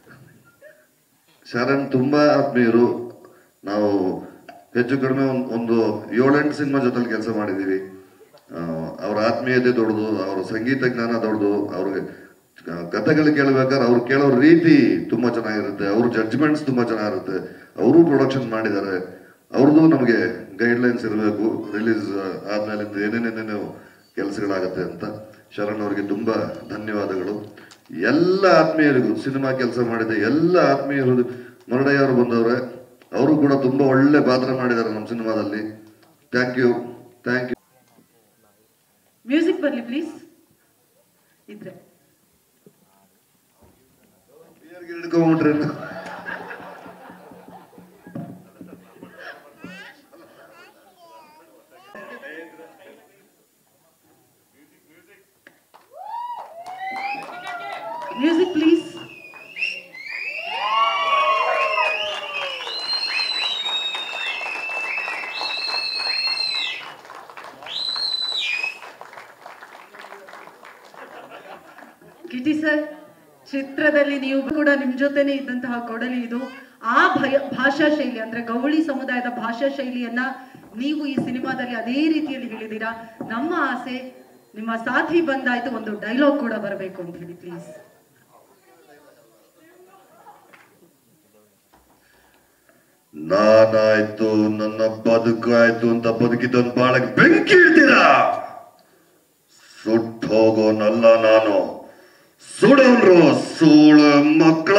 ಶರಣ್ ತುಂಬಾ ಆತ್ಮೀಯರು ನಾವು ಹೆಚ್ಚು ಕಡಿಮೆ ಒಂದ್- ಒಂದು ಏಳೆಂಟು ಸಿನಿಮಾ ಜೊತೆಲಿ ಕೆಲಸ ಮಾಡಿದೀವಿ ಆ, ಅವ್ರ ಆತ್ಮೀಯತೆ ದೊಡ್ಡದು ಅವ್ರ ಸಂಗೀತ ಜ್ಞಾನ ದೊಡ್ಡದು ಅವ್ರಿಗೆ ಕಥೆಗಳು ಕೇಳ್ಬೇಕಾದ್ರೆ ಅವ್ರು ಕೇಳೋ ರೀತಿ ತುಂಬಾ ಚೆನ್ನಾಗಿರುತ್ತೆ ಅವ್ರ ಜಡ್ಜ್ಮೆಂಟ್ಸ್ ತುಂಬಾ ಚೆನ್ನಾಗಿರುತ್ತೆ ಅವರು ಪ್ರೊಡಕ್ಷನ್ ಮಾಡಿದ್ದಾರೆ ಅವ್ರದ್ದು ನಮಗೆ ಗೈಡ್ಲೈನ್ಸ್ ಇರಬೇಕು ರಿಲೀಸ್ ಆದ್ಮೇಲೆ ಏನೇನೇನೇನು ಕೆಲಸಗಳಾಗತ್ತೆ ಅಂತ ಶರಣ್ ಅವರಿಗೆ ತುಂಬಾ ಧನ್ಯವಾದಗಳು ಎಲ್ಲ ಆತ್ಮೀಯರಿಗೂ ಸಿನಿಮಾ ಕೆಲಸ ಮಾಡಿದ ಎಲ್ಲ ಆತ್ಮೀಯರು ಮರಡಯ್ಯ ಅವರು ಬಂದವ್ರೆ ಅವರು ಕೂಡ ತುಂಬಾ ಒಳ್ಳೆ ಪಾತ್ರ ಮಾಡಿದ್ದಾರೆ ನಮ್ಮ ಸಿನಿಮಾದಲ್ಲಿ thank you thank you music ಬರ್ಲಿ ಪ್ಲೀಸ್ ಇದ್ರೆ ಹಿಡ್ಕೊಂಡ್ಬಿಟ್ರೆ ಮ್ಯೂಸಿಕ್ ಪ್ಲೀಸ್ ಕಿಟಿ ಸರ್ ಚಿತ್ರದಲ್ಲಿ ನೀವು ಕೂಡ ನಿಮ್ ಜೊತೆನೆ ಇದ್ದಂತಹ ಕೊಡಲಿ ಇದು ಆ ಭಯ ಭಾಷಾ ಶೈಲಿ ಅಂದ್ರೆ ಗೌಳಿ ಸಮುದಾಯದ ಭಾಷಾ ಶೈಲಿಯನ್ನ ನೀವು ಈ ಸಿನಿಮಾದಲ್ಲಿ ಅದೇ ರೀತಿಯಲ್ಲಿ ಹೇಳಿದೀರಾ ನಮ್ಮ ಆಸೆ ನಿಮ್ಮ ಸಾಥಿ ಬಂದಾಯ್ತು ಒಂದು ಡೈಲಾಗ್ ಕೂಡ ಬರಬೇಕು ಅಂತ ಹೇಳಿ ಪ್ಲೀಸ್ ನಾನಾಯ್ತು ನನ್ನ ಬದುಕಾಯ್ತು ಅಂತ ಬದುಕಿದ್ದೊಂದು ಬಾಳಕ್ ಬೆಂಕಿ ಇಡ್ತೀರಾ ಸುಟ್ಟು ಹೋಗೋನಲ್ಲ ನಾನು ಸುಡೋನ್ರು ಸೂಳು ಮಕ್ಕಳ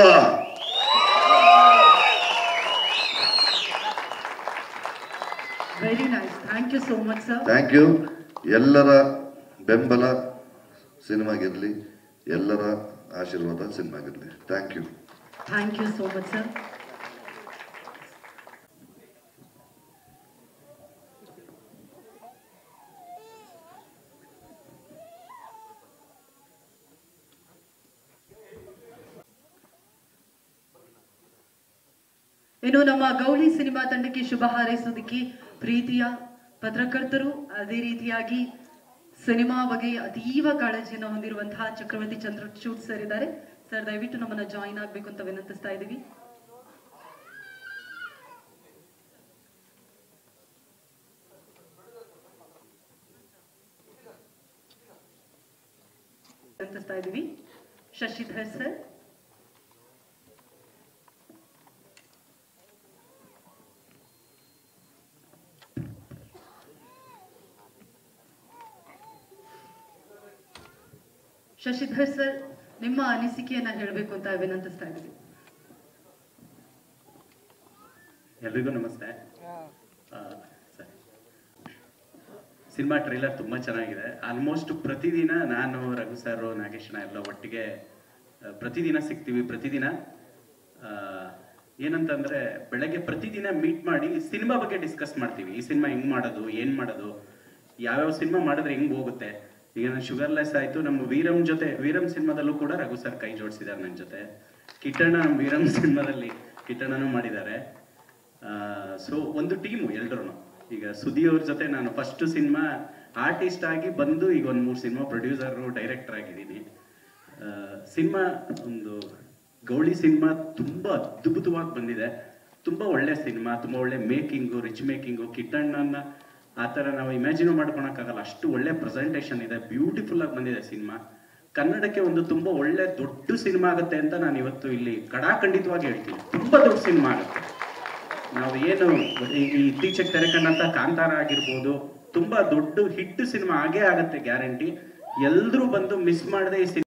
very nice thank you so much sir thank you ಎಲ್ಲರ ಬೆಂಬಲ ಸಿನಿಮಾಗಿರಲಿ ಎಲ್ಲರ ಆಶೀರ್ವಾದ ಸಿನಿಮಾಗಿರಲಿ thank you thank you so much sir ಇನ್ನು ನಮ್ಮ ಗೌಳಿ ಸಿನಿಮಾ ತಂಡಕ್ಕೆ ಶುಭ ಹಾರೈಸೋದಕ್ಕೆ ಪ್ರೀತಿಯ ಪತ್ರಕರ್ತರು ಅದೇ ರೀತಿಯಾಗಿ ಸಿನಿಮಾ ಬಗ್ಗೆ ಅತೀವ ಕಾಳಜಿಯನ್ನು ಹೊಂದಿರುವಂತಹ ಚಕ್ರವರ್ತಿ ಚಂದ್ರಚೂಡ್ ಸರ್ ಇದ್ದಾರೆ ಸರ್ ದಯವಿಟ್ಟು ನಮ್ಮನ್ನ ಜಾಯಿನ್ ಆಗ್ಬೇಕು ಅಂತ ವಿನಂತಿಸ್ತಾ ಇದ್ದೀವಿ ವಿನಂತಿಸ್ತಾ ಇದ್ದೀವಿ ಶಶಿಧರ್ ಸರ್ ಶಶಿಧರ್ ಸರ್ ನಿಮ್ಮ ಅನಿಸಿಕೆಯನ್ನ ಹೇಳಬೇಕು ಅಂತ ವಿನಂತಿಸ್ತಾ ಇದ್ದೀವಿ ಎಲ್ರಿಗೂ ನಮಸ್ತೆ ಆ, ಸರಿ. ಸಿನಿಮಾ ಟ್ರೈಲರ್ ತುಂಬ ಚೆನ್ನಾಗಿದೆ ಆಲ್ಮೋಸ್ಟ್ ಪ್ರತಿದಿನ ನಾನು ರಘು ಸರ್ ನಾಗೇಶನ ಎಲ್ಲ ಒಟ್ಟಿಗೆ ಆ, ಪ್ರತಿದಿನ ಸಿಗ್ತೀವಿ ಪ್ರತಿದಿನ ಆ, ಏನಂತಂದ್ರೆ ಬೆಳಗ್ಗೆ ಪ್ರತಿದಿನ ಮೀಟ್ ಮಾಡಿ ಸಿನಿಮಾ ಬಗ್ಗೆ ಡಿಸ್ಕಸ್ ಮಾಡ್ತೀವಿ ಈ ಸಿನಿಮಾ ಹೆಂಗ್ ಮಾಡೋದು ಏನ್ ಮಾಡೋದು ಯಾವ್ಯಾವ ಸಿನಿಮಾ ಮಾಡಿದ್ರೆ ಹೆಂಗ್ ಹೋಗುತ್ತೆ ಈಗ ನಾನು ಶುಗರ್ಲೆಸ್ ಆಯ್ತು ನಮ್ಮ ವೀರಂ ಜೊತೆ ವೀರಂ ಸಿನಿಮಾದಲ್ಲೂ ಕೂಡ ರಘು ಸರ್ ಕೈ ಜೋಡಿಸಿದ್ದಾರೆ ನನ್ನ ಜೊತೆ ಕಿಟ್ಟಣ್ಣ ನಮ್ಮ ವೀರಂ ಸಿನಿಮಾದಲ್ಲಿ ಕಿಟ್ಟಣ್ಣನೂ ಮಾಡಿದ್ದಾರೆ ಸೊ ಒಂದು ಟೀಮು ಎಲ್ರೂ ಈಗ ಸುದಿ ಅವ್ರ ಜೊತೆ ನಾನು ಫಸ್ಟ್ ಸಿನಿಮಾ ಆರ್ಟಿಸ್ಟ್ ಆಗಿ ಬಂದು ಈಗ ಒಂದು ಮೂರು ಸಿನಿಮಾ ಪ್ರೊಡ್ಯೂಸರು ಡೈರೆಕ್ಟರ್ ಆಗಿದ್ದೀನಿ ಸಿನಿಮಾ ಒಂದು ಗೌಳಿ ಸಿನಿಮಾ ತುಂಬ ಅದ್ಭುತವಾಗಿ ಬಂದಿದೆ ತುಂಬ ಒಳ್ಳೆ ಸಿನಿಮಾ ತುಂಬ ಒಳ್ಳೆ ಮೇಕಿಂಗು ರಿಚ್ ಮೇಕಿಂಗು ಕಿಟ್ಟಣ್ಣನ ಆ ಥರ ನಾವು ಇಮ್ಯಾಜಿನ್ ಮಾಡ್ಕೊಳಕ್ಕಾಗಲ್ಲ ಅಷ್ಟು ಒಳ್ಳೆ ಪ್ರೆಸೆಂಟೇಷನ್ ಇದೆ ಬ್ಯೂಟಿಫುಲ್ ಆಗಿ ಬಂದಿದೆ ಸಿನಿಮಾ ಕನ್ನಡಕ್ಕೆ ಒಂದು ತುಂಬ ಒಳ್ಳೆ ದೊಡ್ಡ ಸಿನಿಮಾ ಆಗುತ್ತೆ ಅಂತ ನಾನು ಇವತ್ತು ಇಲ್ಲಿ ಕಡಾಖಂಡಿತವಾಗಿ ಹೇಳ್ತೀನಿ ತುಂಬ ದೊಡ್ಡ ಸಿನಿಮಾ ಆಗುತ್ತೆ ನಾವು ಏನು ಈ- ಈ ಇತ್ತೀಚೆಗೆ ತೆರೆ ಕಂಡಂತ ಕಾಂತಾರ ಆಗಿರ್ಬೋದು ತುಂಬಾ ದೊಡ್ಡ ಹಿಟ್ ಸಿನಿಮಾ ಆಗೇ ಆಗತ್ತೆ ಗ್ಯಾರಂಟಿ ಎಲ್ರೂ ಬಂದು ಮಿಸ್ ಮಾಡದೆ ಈ